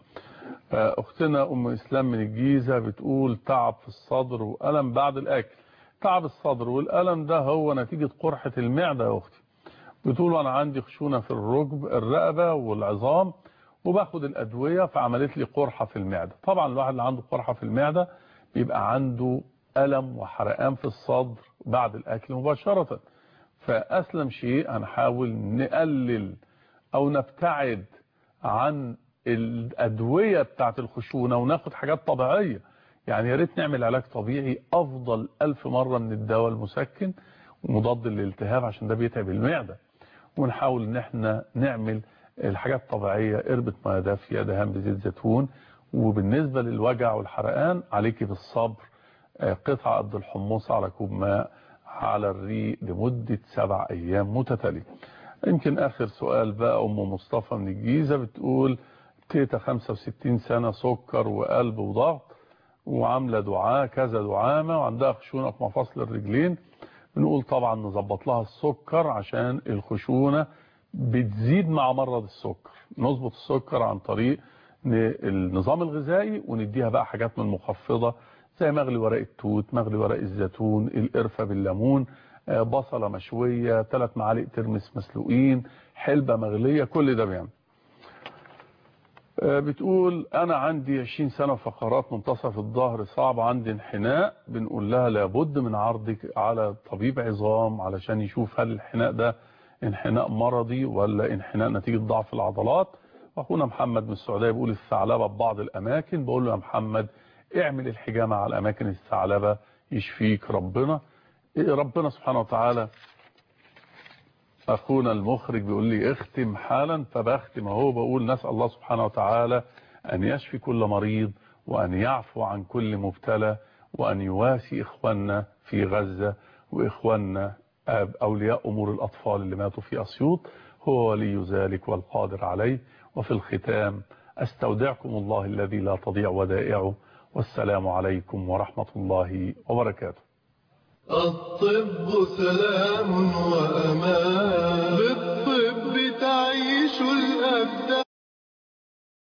أختنا أم إسلام من الجيزة بتقول تعب في الصدر وألم بعد الأكل تعب الصدر والألم ده هو نتيجة قرحة المعدة يا أختي بتقول أنا عندي خشونة في الركب الرقبة والعظام وباخد الأدوية فعملت لي قرحة في المعدة طبعا الواحد اللي عنده قرحة في المعدة بيبقى عنده ألم وحرقان في الصدر بعد الأكل مباشرة فأسلم شيء هنحاول نقلل أو نبتعد عن الأدوية بتاعت الخشونة وناخد حاجات طبيعية يعني يا ريت نعمل علاج طبيعي أفضل ألف مرة من الدواء المسكن ومضاد للالتهاب عشان ده بيتعب المعدة ونحاول ان احنا نعمل الحاجات الطبيعية قربة ميه دافية دهان بزيت زيتون وبالنسبة للوجع والحرقان عليكي بالصبر قطعة قد الحمص على كوب ماء على الريق لمدة سبع أيام متتالية يمكن آخر سؤال بقى أم مصطفى من الجيزة بتقول تيتا 65 سنة سكر وقلب وضغط وعاملة دعاء كذا دعامة وعندها خشونة في مفاصل الرجلين بنقول طبعا نظبط لها السكر عشان الخشونة بتزيد مع مرض السكر نظبط السكر عن طريق النظام الغذائي ونديها بقى حاجات من المخفضة زي مغلي ورق التوت مغلي ورق الزيتون القرفة بالليمون بصلة مشوية ثلاث معالق ترمس مسلوقين حلبة مغلية كل ده بيعمل بتقول انا عندي 20 سنة فقرات منتصف الظهر صعب عندي انحناء بنقول لها لابد من عرضك على طبيب عظام علشان يشوف هل الانحناء ده انحناء مرضي ولا انحناء نتيجة ضعف العضلات واخونا محمد من السعودية بيقول الثعلبة ببعض الاماكن بقول له يا محمد اعمل الحجامة على اماكن الثعلبة يشفيك ربنا ربنا سبحانه وتعالى أخونا المخرج بيقول لي اختم حالا فبختم اهو بقول نسأل الله سبحانه وتعالى أن يشفي كل مريض وأن يعفو عن كل مبتلى وأن يواسي إخواننا في غزة وإخواننا أولياء أمور الأطفال اللي ماتوا في أسيوط هو ولي ذلك والقادر عليه وفي الختام أستودعكم الله الذي لا تضيع ودائعه والسلام عليكم ورحمة الله وبركاته الطب سلام وأمان